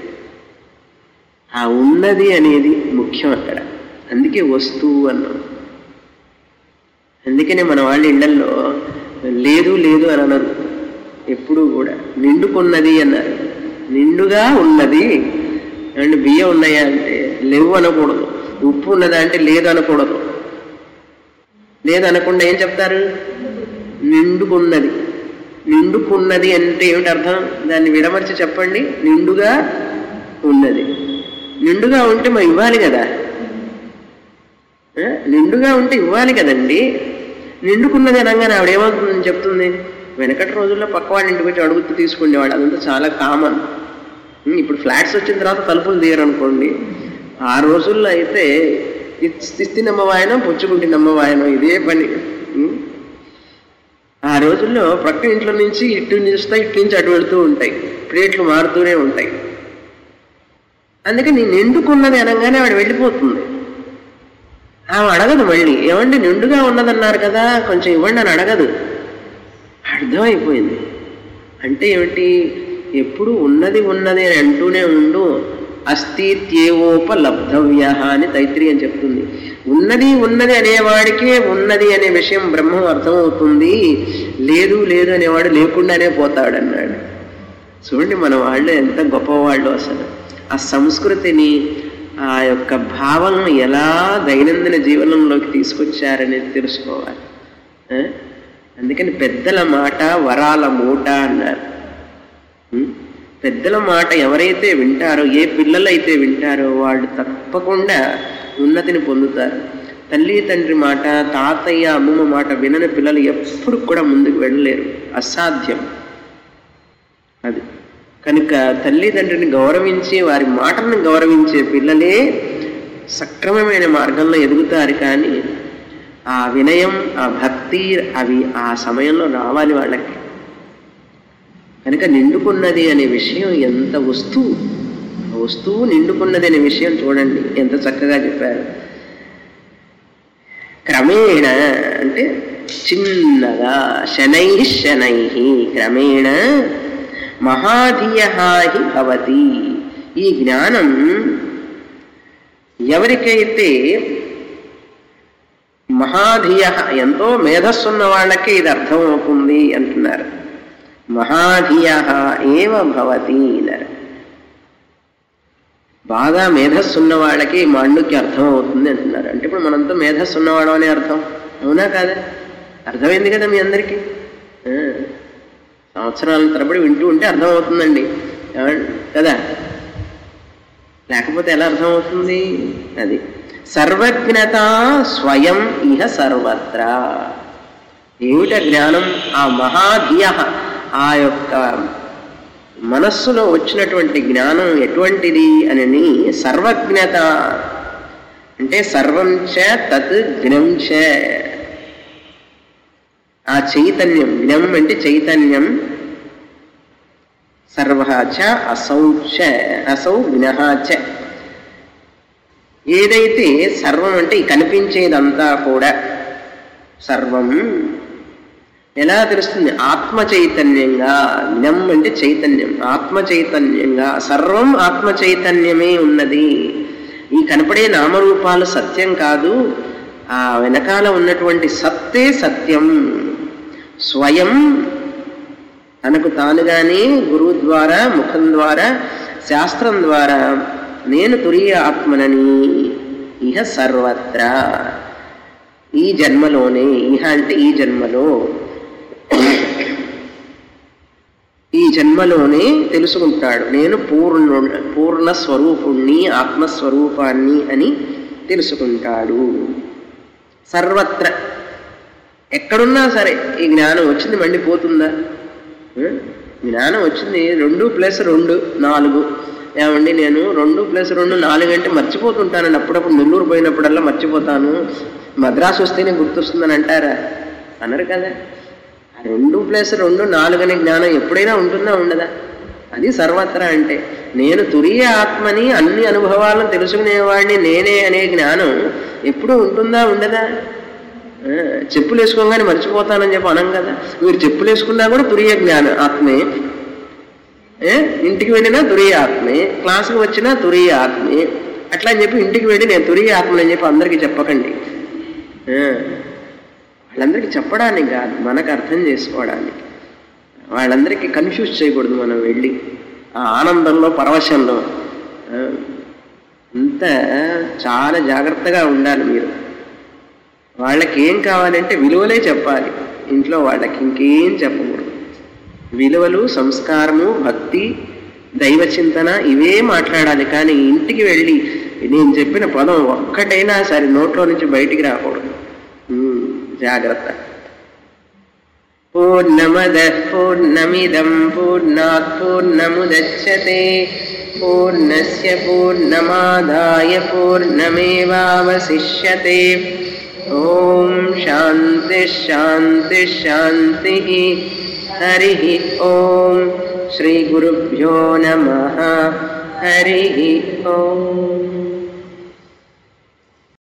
ఆ ఉన్నది అనేది ముఖ్యం అక్కడ అందుకే వస్తువు అన్నాం అందుకనే మన వాళ్ళ ఇళ్లల్లో లేదు లేదు అని అనరు ఎప్పుడూ కూడా నిండుకున్నది అన్నారు నిండుగా ఉన్నది అండ్ బియ్యం ఉన్నాయా అంటే లేవు అనకూడదు ఉప్పు ఉన్నదా అంటే లేదు అనకూడదు లేదు అనకుండా ఏం చెప్తారు నిండుకున్నది నిండుకున్నది అంటే ఏమిటి అర్థం దాన్ని విడమర్చి చెప్పండి నిండుగా ఉన్నది నిండుగా ఉంటే మరి ఇవ్వాలి కదా ఆ? నిండుగా ఉంటే ఇవ్వాలి కదండి నిండుకున్నది అనగానే ఆవిడ ఏమవుతుందని చెప్తుంది వెనకటి రోజుల్లో పక్కవాడి ఇంటికి వచ్చి అడుగుతూ తీసుకునేవాడు అదంతా చాలా కామన్ ఇప్పుడు ఫ్లాట్స్ వచ్చిన తర్వాత తలుపులు తీయరనుకోండి ఆ రోజుల్లో అయితే ఇస్తి నమ్మవాయనం పుచ్చుకుంటి నమ్మవాయనం ఇదే పని ఉం? ఆ రోజుల్లో పక్క ఇంట్లో నుంచి ఇటు నుంచి వస్తాయి ఇటు నుంచి అటు వెళుతూ ఉంటాయి ప్లేట్లు మారుతూనే ఉంటాయి అందుకని నిండుకున్నది అనగానే ఆవిడ వెళ్ళిపోతుంది ఆమె అడగదు మళ్ళీ ఏమండి నిండుగా ఉన్నదన్నారు కదా కొంచెం ఇవ్వండి అని అడగదు అర్థమైపోయింది అంటే ఏమిటి ఎప్పుడు ఉన్నది ఉన్నది అని అంటూనే ఉండు అస్థిత్యేవోపలబ్ధవ్య అని తైత్రి అని చెప్తుంది ఉన్నది ఉన్నది అనేవాడికే ఉన్నది అనే విషయం బ్రహ్మం అర్థమవుతుంది లేదు లేదు అనేవాడు లేకుండానే పోతాడు అన్నాడు చూడండి మన వాళ్ళు ఎంత గొప్పవాళ్ళు అసలు ఆ సంస్కృతిని ఆ యొక్క భావనను ఎలా దైనందిన జీవనంలోకి తీసుకొచ్చారనేది తెలుసుకోవాలి ఆ? అందుకని పెద్దల మాట వరాల మూట అన్నారు ఉం? పెద్దల మాట ఎవరైతే వింటారో ఏ పిల్లలైతే వింటారో వాళ్ళు తప్పకుండా ఉన్నతిని పొందుతారు తల్లి తండ్రి మాట తాతయ్య అమ్మమ్మ మాట వినని పిల్లలు ఎప్పుడు కూడా ముందుకు వెళ్ళలేరు అసాధ్యం అది కనుక తల్లిదండ్రిని గౌరవించి వారి మాటలను గౌరవించే పిల్లలే సక్రమమైన మార్గంలో ఎదుగుతారు కానీ ఆ వినయం ఆ భక్తి అవి ఆ సమయంలో రావాలి వాళ్ళకి కనుక నిండుకున్నది అనే విషయం ఎంత వస్తువు ఆ వస్తువు నిండుకున్నది అనే విషయం చూడండి ఎంత చక్కగా చెప్పారు క్రమేణ అంటే చిన్నగా శనై శనై క్రమేణ మహాధియ హి భవతి ఈ జ్ఞానం ఎవరికైతే మహాధియ ఎంతో మేధస్సున్న వాళ్ళకే ఇది అర్థమవుతుంది అంటున్నారు మహాధియ ఏవ భవతి అన్నారు బాగా మేధస్సు ఉన్న వాళ్ళకి ఈ మాండుక్య అర్థం అవుతుంది అంటున్నారు అంటే ఇప్పుడు మనంతా మేధస్సు ఉన్నవాడు అనే అర్థం అవునా కాదా అర్థమైంది కదా మీ అందరికీ ఆ, సంవత్సరాల తరబడి వింటూ ఉంటే అర్థమవుతుందండి ఏమండి? కదా లేకపోతే ఎలా అర్థమవుతుంది అది సర్వజ్ఞత స్వయం ఇహ సర్వత్రా ఏమిట జ్ఞానం ఆ మహాధియ ఆ యొక్క మనస్సులో వచ్చినటువంటి జ్ఞానం ఎటువంటిది అని సర్వజ్ఞత అంటే సర్వం చ తత్ జ్ఞం చ ఆ చైతన్యం జ్ఞం అంటే చైతన్యం సర్వ చ అసౌ చ అసౌ జ్ఞ చ ఏదైతే సర్వం అంటే ఈ కనిపించేదంతా కూడా సర్వం ఎలా తెలుస్తుంది ఆత్మ చైతన్యంగా జ్ఞం అంటే చైతన్యం ఆత్మ చైతన్యంగా సర్వం ఆత్మ చైతన్యమే ఉన్నది ఈ కనపడే నామరూపాలు సత్యం కాదు ఆ వెనకాల ఉన్నటువంటి సత్తే సత్యం స్వయం తనకు తానుగానే గురువు ద్వారా ముఖం ద్వారా శాస్త్రం ద్వారా నేను తురియ ఆత్మనని ఇహ సర్వత్రా ఈ జన్మలోనే ఇహ అంటే ఈ జన్మలో ఈ జన్మలోనే తెలుసుకుంటాడు నేను పూర్ణు పూర్ణ స్వరూపుణ్ణి ఆత్మస్వరూపాన్ని అని తెలుసుకుంటాడు సర్వత్ర ఎక్కడున్నా సరే ఈ జ్ఞానం వచ్చింది మళ్ళీ పోతుందా ఆ? జ్ఞానం వచ్చింది రెండు ప్లస్ రెండు నాలుగు ఏమండి నేను రెండు ప్లస్ రెండు నాలుగు అంటే మర్చిపోతుంటానండి అప్పుడప్పుడు నెల్లూరు పోయినప్పుడల్లా మర్చిపోతాను మద్రాసు వస్తేనే గుర్తొస్తుందని అంటారా అనరు కదా ఆ రెండు ప్లస్ రెండు నాలుగు అనే జ్ఞానం ఎప్పుడైనా ఉంటుందా ఉండదా అది సర్వత్రా అంటే నేను తురియ ఆత్మని అన్ని అనుభవాలను తెలుసుకునేవాడిని నేనే అనే జ్ఞానం ఎప్పుడు ఉంటుందా ఉండదా ఆ, చెప్పులు వేసుకోగానే మర్చిపోతానని చెప్పి అనం కదా మీరు చెప్పులు వేసుకున్నా కూడా తురియ జ్ఞానం ఆత్మే ఏ ఇంటికి వెళ్ళినా తురియ ఆత్మే క్లాసుకు వచ్చినా తురియ ఆత్మే అట్లా అని చెప్పి ఇంటికి వెళ్ళి నేను తురియ ఆత్మని చెప్పి అందరికీ చెప్పకండి ఆ, వాళ్ళందరికీ చెప్పడానికి కాదు మనకు అర్థం చేసుకోవడానికి వాళ్ళందరికీ కన్ఫ్యూజ్ చేయకూడదు మనం వెళ్ళి ఆ ఆనందంలో పరవశంలో ఆ, అంత చాలా జాగ్రత్తగా ఉండాలి మీరు వాళ్ళకి ఏం కావాలంటే విలువలే చెప్పాలి ఇంట్లో వాళ్ళకి ఇంకేం చెప్పకూడదు విలువలు సంస్కారము భక్తి దైవ చింతన ఇవే మాట్లాడాలి కానీ ఇంటికి వెళ్ళి నేను చెప్పిన పదం ఒక్కటైనా సరే నోట్లో నుంచి బయటికి రాకూడదు ఉమ్, జాగ్రత్త పూర్ణమద పూర్ణమిదం పూర్ణాత్ పూర్ణముదచ్చతే పూర్ణస్య పూర్ణమాదాయ పూర్ణమేవావశిష్యతే ఓం శాంతి శాంతి శాంతి హరి ఓం శ్రీ గురుభ్యో నమ హరి ఓం